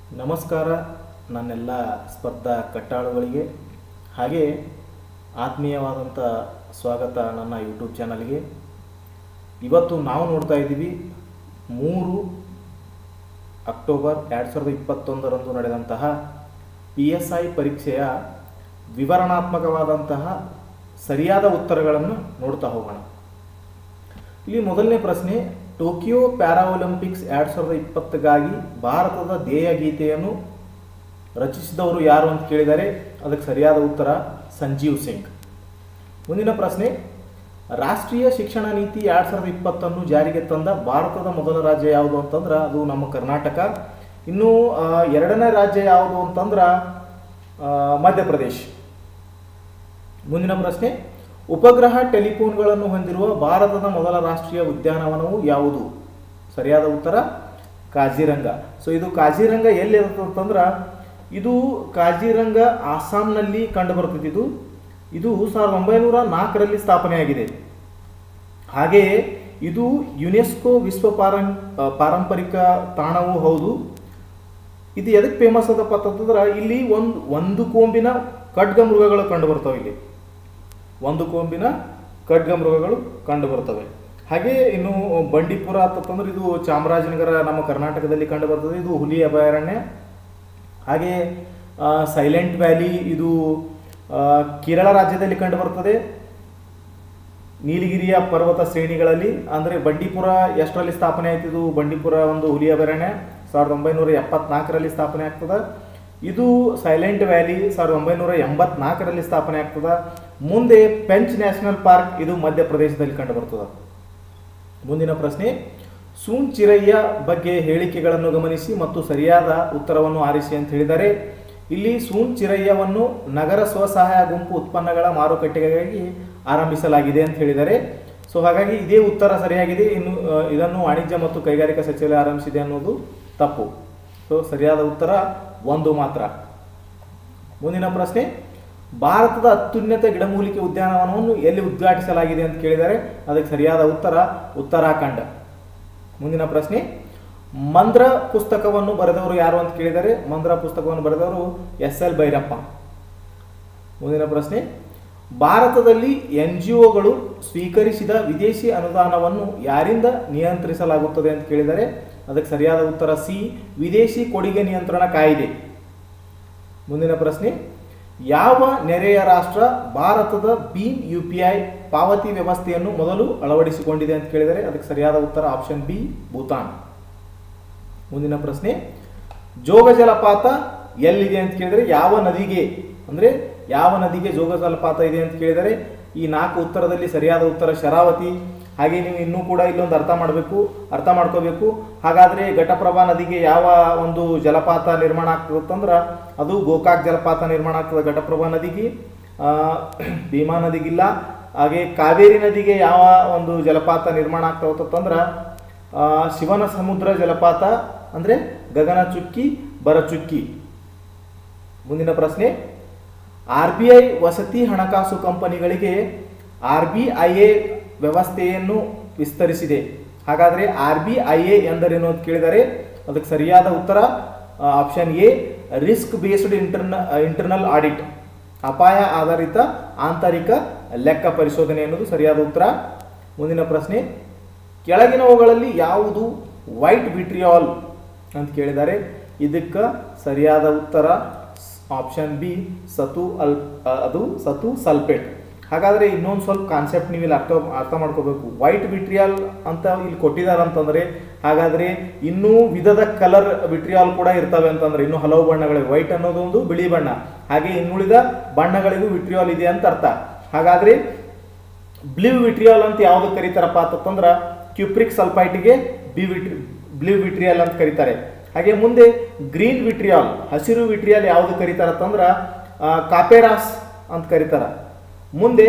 ನಮಸ್ಕಾರ ನನ್ನೆಲ್ಲ ಸ್ಪರ್ಧಾ ಕಟ್ಟಾಳುಗಳಿಗೆ ಹಾಗೆ ಆತ್ಮೀಯವಾದಂಥ ಸ್ವಾಗತ ನನ್ನ ಯೂಟ್ಯೂಬ್ ಚಾನಲ್ಗೆ ಇವತ್ತು ನಾವು ನೋಡ್ತಾ ಇದ್ದೀವಿ ಮೂರು ಅಕ್ಟೋಬರ್ ಎರಡು ಸಾವಿರದ ಇಪ್ಪತ್ತೊಂದರಂದು ನಡೆದಂತಹ ಪಿ ಎಸ್ ಐ ಪರೀಕ್ಷೆಯ ವಿವರಣಾತ್ಮಕವಾದಂತಹ ಸರಿಯಾದ ಉತ್ತರಗಳನ್ನು ನೋಡ್ತಾ ಹೋಗೋಣ ಇಲ್ಲಿ ಮೊದಲನೇ ಪ್ರಶ್ನೆ ಟೋಕಿಯೋ ಪ್ಯಾರಾಒಲಿಂಪಿಕ್ಸ್ ಎರಡು ಸಾವಿರದ ಇಪ್ಪತ್ತಗಾಗಿ ಭಾರತದ ಧ್ಯೇಯ ಗೀತೆಯನ್ನು ರಚಿಸಿದವರು ಯಾರು ಅಂತ ಕೇಳಿದರೆ ಅದಕ್ಕೆ ಸರಿಯಾದ ಉತ್ತರ ಸಂಜೀವ್ ಸಿಂಗ್ ಮುಂದಿನ ಪ್ರಶ್ನೆ ರಾಷ್ಟ್ರೀಯ ಶಿಕ್ಷಣ ನೀತಿ ಎರಡು ಸಾವಿರದ ಇಪ್ಪತ್ತನ್ನು ಜಾರಿಗೆ ತಂದ ಭಾರತದ ಮೊದಲ ರಾಜ್ಯ ಯಾವುದು ಅಂತಂದ್ರೆ ಅದು ನಮ್ಮ ಕರ್ನಾಟಕ ಇನ್ನು ಆ, ಎರಡನೇ ರಾಜ್ಯ ಯಾವುದು ಅಂತಂದ್ರೆ ಆ, ಮಧ್ಯಪ್ರದೇಶ್ ಮುಂದಿನ ಪ್ರಶ್ನೆ ಉಪಗ್ರಹ ಟೆಲಿಫೋನ್ಗಳನ್ನು ಹೊಂದಿರುವ ಭಾರತದ ಮೊದಲ ರಾಷ್ಟ್ರೀಯ ಉದ್ಯಾನವನವು ಯಾವುದು ಸರಿಯಾದ ಉತ್ತರ ಕಾಜಿರಂಗ ಸೊ ಇದು ಕಾಜಿರಂಗ ಎಲ್ಲಿರುತ್ತೆ ಅಂತಂದ್ರೆ ಇದು ಕಾಜಿರಂಗ ಆಸಾಂನಲ್ಲಿ ಕಂಡು ಬರ್ತೈತಿ ಇದು ಇದು ಸಾವಿರದ ಒಂಬೈನೂರ ನಾಲ್ಕರಲ್ಲಿ ಸ್ಥಾಪನೆಯಾಗಿದೆ ಹಾಗೆಯೇ ಇದು ಯುನೆಸ್ಕೋ ವಿಶ್ವ ಪಾರಂ ಆ, ಪಾರಂಪರಿಕ ತಾಣವೂ ಹೌದು ಇದು ಎದಕ್ಕೆ ಫೇಮಸ್ ಅದಪ್ಪ ಅಂತಂದ್ರೆ ಇಲ್ಲಿ ಒಂದು ಒಂದು ಕೊಂಬಿನ ಖಡ್ಗ ಮೃಗಗಳು ಕಂಡು ಬರ್ತವೆ ಇಲ್ಲಿ ಒಂದು ಕೊಂಬಿನ ಖಡ್ಗ ಮೃಗಗಳು ಕಂಡು ಬರ್ತವೆ ಹಾಗೆ ಇನ್ನು ಬಂಡೀಪುರ ಅಂತಂದ್ರೆ ಇದು ಚಾಮರಾಜನಗರ ನಮ್ಮ ಕರ್ನಾಟಕದಲ್ಲಿ ಕಂಡು ಬರ್ತದೆ ಇದು ಹುಲಿ ಅಭಯಾರಣ್ಯ ಹಾಗೆ ಸೈಲೆಂಟ್ ವ್ಯಾಲಿ ಇದು ಆ, ಕೇರಳ ರಾಜ್ಯದಲ್ಲಿ ಕಂಡು ಬರ್ತದೆ ನೀಲಗಿರಿಯ ಪರ್ವತ ಶ್ರೇಣಿಗಳಲ್ಲಿ ಅಂದರೆ ಬಂಡೀಪುರ ಎಷ್ಟರಲ್ಲಿ ಸ್ಥಾಪನೆ ಆಯ್ತಿದು ಬಂಡೀಪುರ ಒಂದು ಹುಲಿ ಅಭಯಾರಣ್ಯ ಸಾವಿರದ ಒಂಬೈನೂರ ಎಪ್ಪತ್ನಾಲ್ಕರಲ್ಲಿ ಸ್ಥಾಪನೆ ಆಗ್ತದೆ ಇದು ಸೈಲೆಂಟ್ ವ್ಯಾಲಿ ಸಾವಿರದ ಒಂಬೈನೂರ ಎಂಬತ್ನಾಲ್ಕರಲ್ಲಿ ಸ್ಥಾಪನೆ ಆಗ್ತದೆ ಮುಂದೆ ಪೆಂಚ್ ನ್ಯಾಷನಲ್ ಪಾರ್ಕ್ ಇದು ಮಧ್ಯಪ್ರದೇಶದಲ್ಲಿ ಕಂಡು ಬರ್ತದೆ ಮುಂದಿನ ಪ್ರಶ್ನೆ ಸೂನ್ ಚಿರಯ್ಯ ಬಗ್ಗೆ ಹೇಳಿಕೆಗಳನ್ನು ಗಮನಿಸಿ ಮತ್ತು ಸರಿಯಾದ ಉತ್ತರವನ್ನು ಆರಿಸಿ ಅಂತ ಹೇಳಿದರೆ ಇಲ್ಲಿ ಸೂನ್ ಚಿರಯ್ಯವನ್ನು ನಗರ ಸ್ವಸಹಾಯ ಗುಂಪು ಉತ್ಪನ್ನಗಳ ಮಾರುಕಟ್ಟೆಗಾಗಿ ಆರಂಭಿಸಲಾಗಿದೆ ಅಂತ ಹೇಳಿದ್ದಾರೆ ಸೊ ಹಾಗಾಗಿ ಇದೇ ಉತ್ತರ ಸರಿಯಾಗಿದೆ ಇನ್ನು ಆ, ಇದನ್ನು ವಾಣಿಜ್ಯ ಮತ್ತು ಕೈಗಾರಿಕಾ ಸಚಿವಾಲಯ ಆರಂಭಿಸಿದೆ ಅನ್ನೋದು ತಪ್ಪು ಸೊ ಸರಿಯಾದ ಉತ್ತರ ಒಂದು ಮಾತ್ರ ಮುಂದಿನ ಪ್ರಶ್ನೆ ಭಾರತದ ಅತ್ಯುನ್ನತ ಗಿಡಮೂಲಿಕೆ ಉದ್ಯಾನವನವನ್ನು ಎಲ್ಲಿ ಉದ್ಘಾಟಿಸಲಾಗಿದೆ ಅಂತ ಕೇಳಿದರೆ ಅದಕ್ಕೆ ಸರಿಯಾದ ಉತ್ತರ ಉತ್ತರಾಖಂಡ ಮುಂದಿನ ಪ್ರಶ್ನೆ ಮಂದ್ರ ಪುಸ್ತಕವನ್ನು ಬರೆದವರು ಯಾರು ಅಂತ ಕೇಳಿದರೆ ಮಂದ್ರ ಪುಸ್ತಕವನ್ನು ಬರೆದವರು ಎಸ್ ಎಲ್ ಭೈರಪ್ಪ ಮುಂದಿನ ಪ್ರಶ್ನೆ ಭಾರತದಲ್ಲಿ ಎನ್ ಜಿ ಒಗಳು ಸ್ವೀಕರಿಸಿದ ವಿದೇಶಿ ಅನುದಾನವನ್ನು ಯಾರಿಂದ ನಿಯಂತ್ರಿಸಲಾಗುತ್ತದೆ ಅಂತ ಕೇಳಿದರೆ ಅದಕ್ಕೆ ಸರಿಯಾದ ಉತ್ತರ ಸಿ ವಿದೇಶಿ ಕೊಡುಗೆ ನಿಯಂತ್ರಣ ಕಾಯ್ದೆ ಮುಂದಿನ ಪ್ರಶ್ನೆ ಯಾವ ನೆರೆಯ ರಾಷ್ಟ್ರ ಭಾರತದ ಭೀಮ್ ಯು ಪಿ ಐ ಪಾವತಿ ವ್ಯವಸ್ಥೆಯನ್ನು ಮೊದಲು ಅಳವಡಿಸಿಕೊಂಡಿದೆ ಅಂತ ಕೇಳಿದರೆ ಅದಕ್ಕೆ ಸರಿಯಾದ ಉತ್ತರ ಆಪ್ಷನ್ ಬಿ ಭೂತಾನ್ ಮುಂದಿನ ಪ್ರಶ್ನೆ ಜೋಗ ಜಲಪಾತ ಎಲ್ಲಿದೆ ಅಂತ ಕೇಳಿದರೆ ಯಾವ ನದಿಗೆ ಅಂದರೆ ಯಾವ ನದಿಗೆ ಜೋಗ ಜಲಪಾತ ಇದೆ ಅಂತ ಕೇಳಿದರೆ ಈ ನಾಲ್ಕು ಉತ್ತರದಲ್ಲಿ ಸರಿಯಾದ ಉತ್ತರ ಶರಾವತಿ ಹಾಗೆ ನೀವು ಇನ್ನೂ ಕೂಡ ಇಲ್ಲೊಂದು ಅರ್ಥ ಮಾಡಬೇಕು ಅರ್ಥ ಮಾಡ್ಕೋಬೇಕು ಹಾಗಾದರೆ ಘಟಪ್ರಭಾ ನದಿಗೆ ಯಾವ ಒಂದು ಜಲಪಾತ ನಿರ್ಮಾಣ ಆಗ್ತದಂದ್ರೆ ಅದು ಗೋಕಾಕ್ ಜಲಪಾತ ನಿರ್ಮಾಣ ಆಗ್ತದೆ ಘಟಪ್ರಭಾ ನದಿಗೆ ಆ, ಭೀಮಾ ನದಿಗಿಲ್ಲ ಹಾಗೆ ಕಾವೇರಿ ನದಿಗೆ ಯಾವ ಒಂದು ಜಲಪಾತ ನಿರ್ಮಾಣ ಆಗ್ತಾವತ್ತಂದ್ರೆ ಆ, ಶಿವನ ಸಮುದ್ರ ಜಲಪಾತ ಅಂದರೆ ಗಗನ ಚುಕ್ಕಿ ಬರಚುಕ್ಕಿ ಮುಂದಿನ ಪ್ರಶ್ನೆ ಆರ್ ಬಿ ಐ ವಸತಿ ಹಣಕಾಸು ಕಂಪನಿಗಳಿಗೆ ಆರ್ ಬಿ ಐ ಎ ವ್ಯವಸ್ಥೆಯನ್ನು ವಿಸ್ತರಿಸಿದೆ ಹಾಗಾದರೆ ಆರ್ ಬಿ ಐ ಎ ಎಂದರೇನು ಅಂತ ಕೇಳಿದರೆ ಅದಕ್ಕೆ ಸರಿಯಾದ ಉತ್ತರ option A risk based intern internal audit ಅಪಾಯ ಆಧಾರಿತ ಆಂತರಿಕ ಲೆಕ್ಕ ಪರಿಶೋಧನೆ ಎನ್ನುವುದು ಸರಿಯಾದ ಉತ್ತರ ಮುಂದಿನ ಪ್ರಶ್ನೆ ಕೆಳಗಿನವುಗಳಲ್ಲಿ ಯಾವುದು ವೈಟ್ ವಿಟ್ರಿಯಾಲ್ ಅಂತ ಕೇಳಿದ್ದಾರೆ ಇದಕ್ಕೆ ಸರಿಯಾದ ಉತ್ತರ ಆಪ್ಷನ್ ಬಿ ಸತು ಅಲ್ ಅ, ಅದು ಸತು ಸಲ್ಫೇಟ್ ಹಾಗಾದರೆ ಇನ್ನೊಂದು ಸ್ವಲ್ಪ ಕಾನ್ಸೆಪ್ಟ್ ನೀವು ಇಲ್ಲಿ ಅರ್ಥ ಅರ್ಥ ಮಾಡ್ಕೋಬೇಕು ವೈಟ್ ವಿಟ್ರಿಯಾಲ್ ಅಂತ ಇಲ್ಲಿ ಕೊಟ್ಟಿದ್ದಾರೆ ಅಂತಂದರೆ ಹಾಗಾದರೆ ಇನ್ನೂ ವಿಧದ ಕಲರ್ ವಿಟ್ರಿಯಾಲ್ ಕೂಡ ಇರ್ತವೆ ಅಂತಂದ್ರೆ ಇನ್ನೂ ಹಲವು ಬಣ್ಣಗಳಿವೆ ವೈಟ್ ಅನ್ನೋದು ಒಂದು ಬಿಳಿ ಬಣ್ಣ ಹಾಗೆ ಇನ್ನುಳಿದ ಬಣ್ಣಗಳಿಗೂ ವಿಟ್ರಿಯಾಲ್ ಇದೆ ಅಂತ ಅರ್ಥ ಹಾಗಾದರೆ ಬ್ಲೂ ವಿಟ್ರಿಯಾಲ್ ಅಂತ ಯಾವ್ದು ಕರೀತಾರಪ್ಪ ಅಂತಂದ್ರೆ ಕ್ಯೂಪ್ರಿಕ್ ಸಲ್ಫೈಟ್ಗೆ ಬಿ ವಿಟ್ ಬ್ಲೂ ವಿಟ್ರಿಯಾಲ್ ಅಂತ ಕರೀತಾರೆ ಹಾಗೆ ಮುಂದೆ ಗ್ರೀನ್ ವಿಟ್ರಿಯಾಲ್ ಹಸಿರು ವಿಟ್ರಿಯಾಲ್ ಯಾವ್ದು ಕರೀತಾರತ್ತಂದ್ರೆ ಕಾಪೆರಾಸ್ ಅಂತ ಕರೀತಾರ ಮುಂದೆ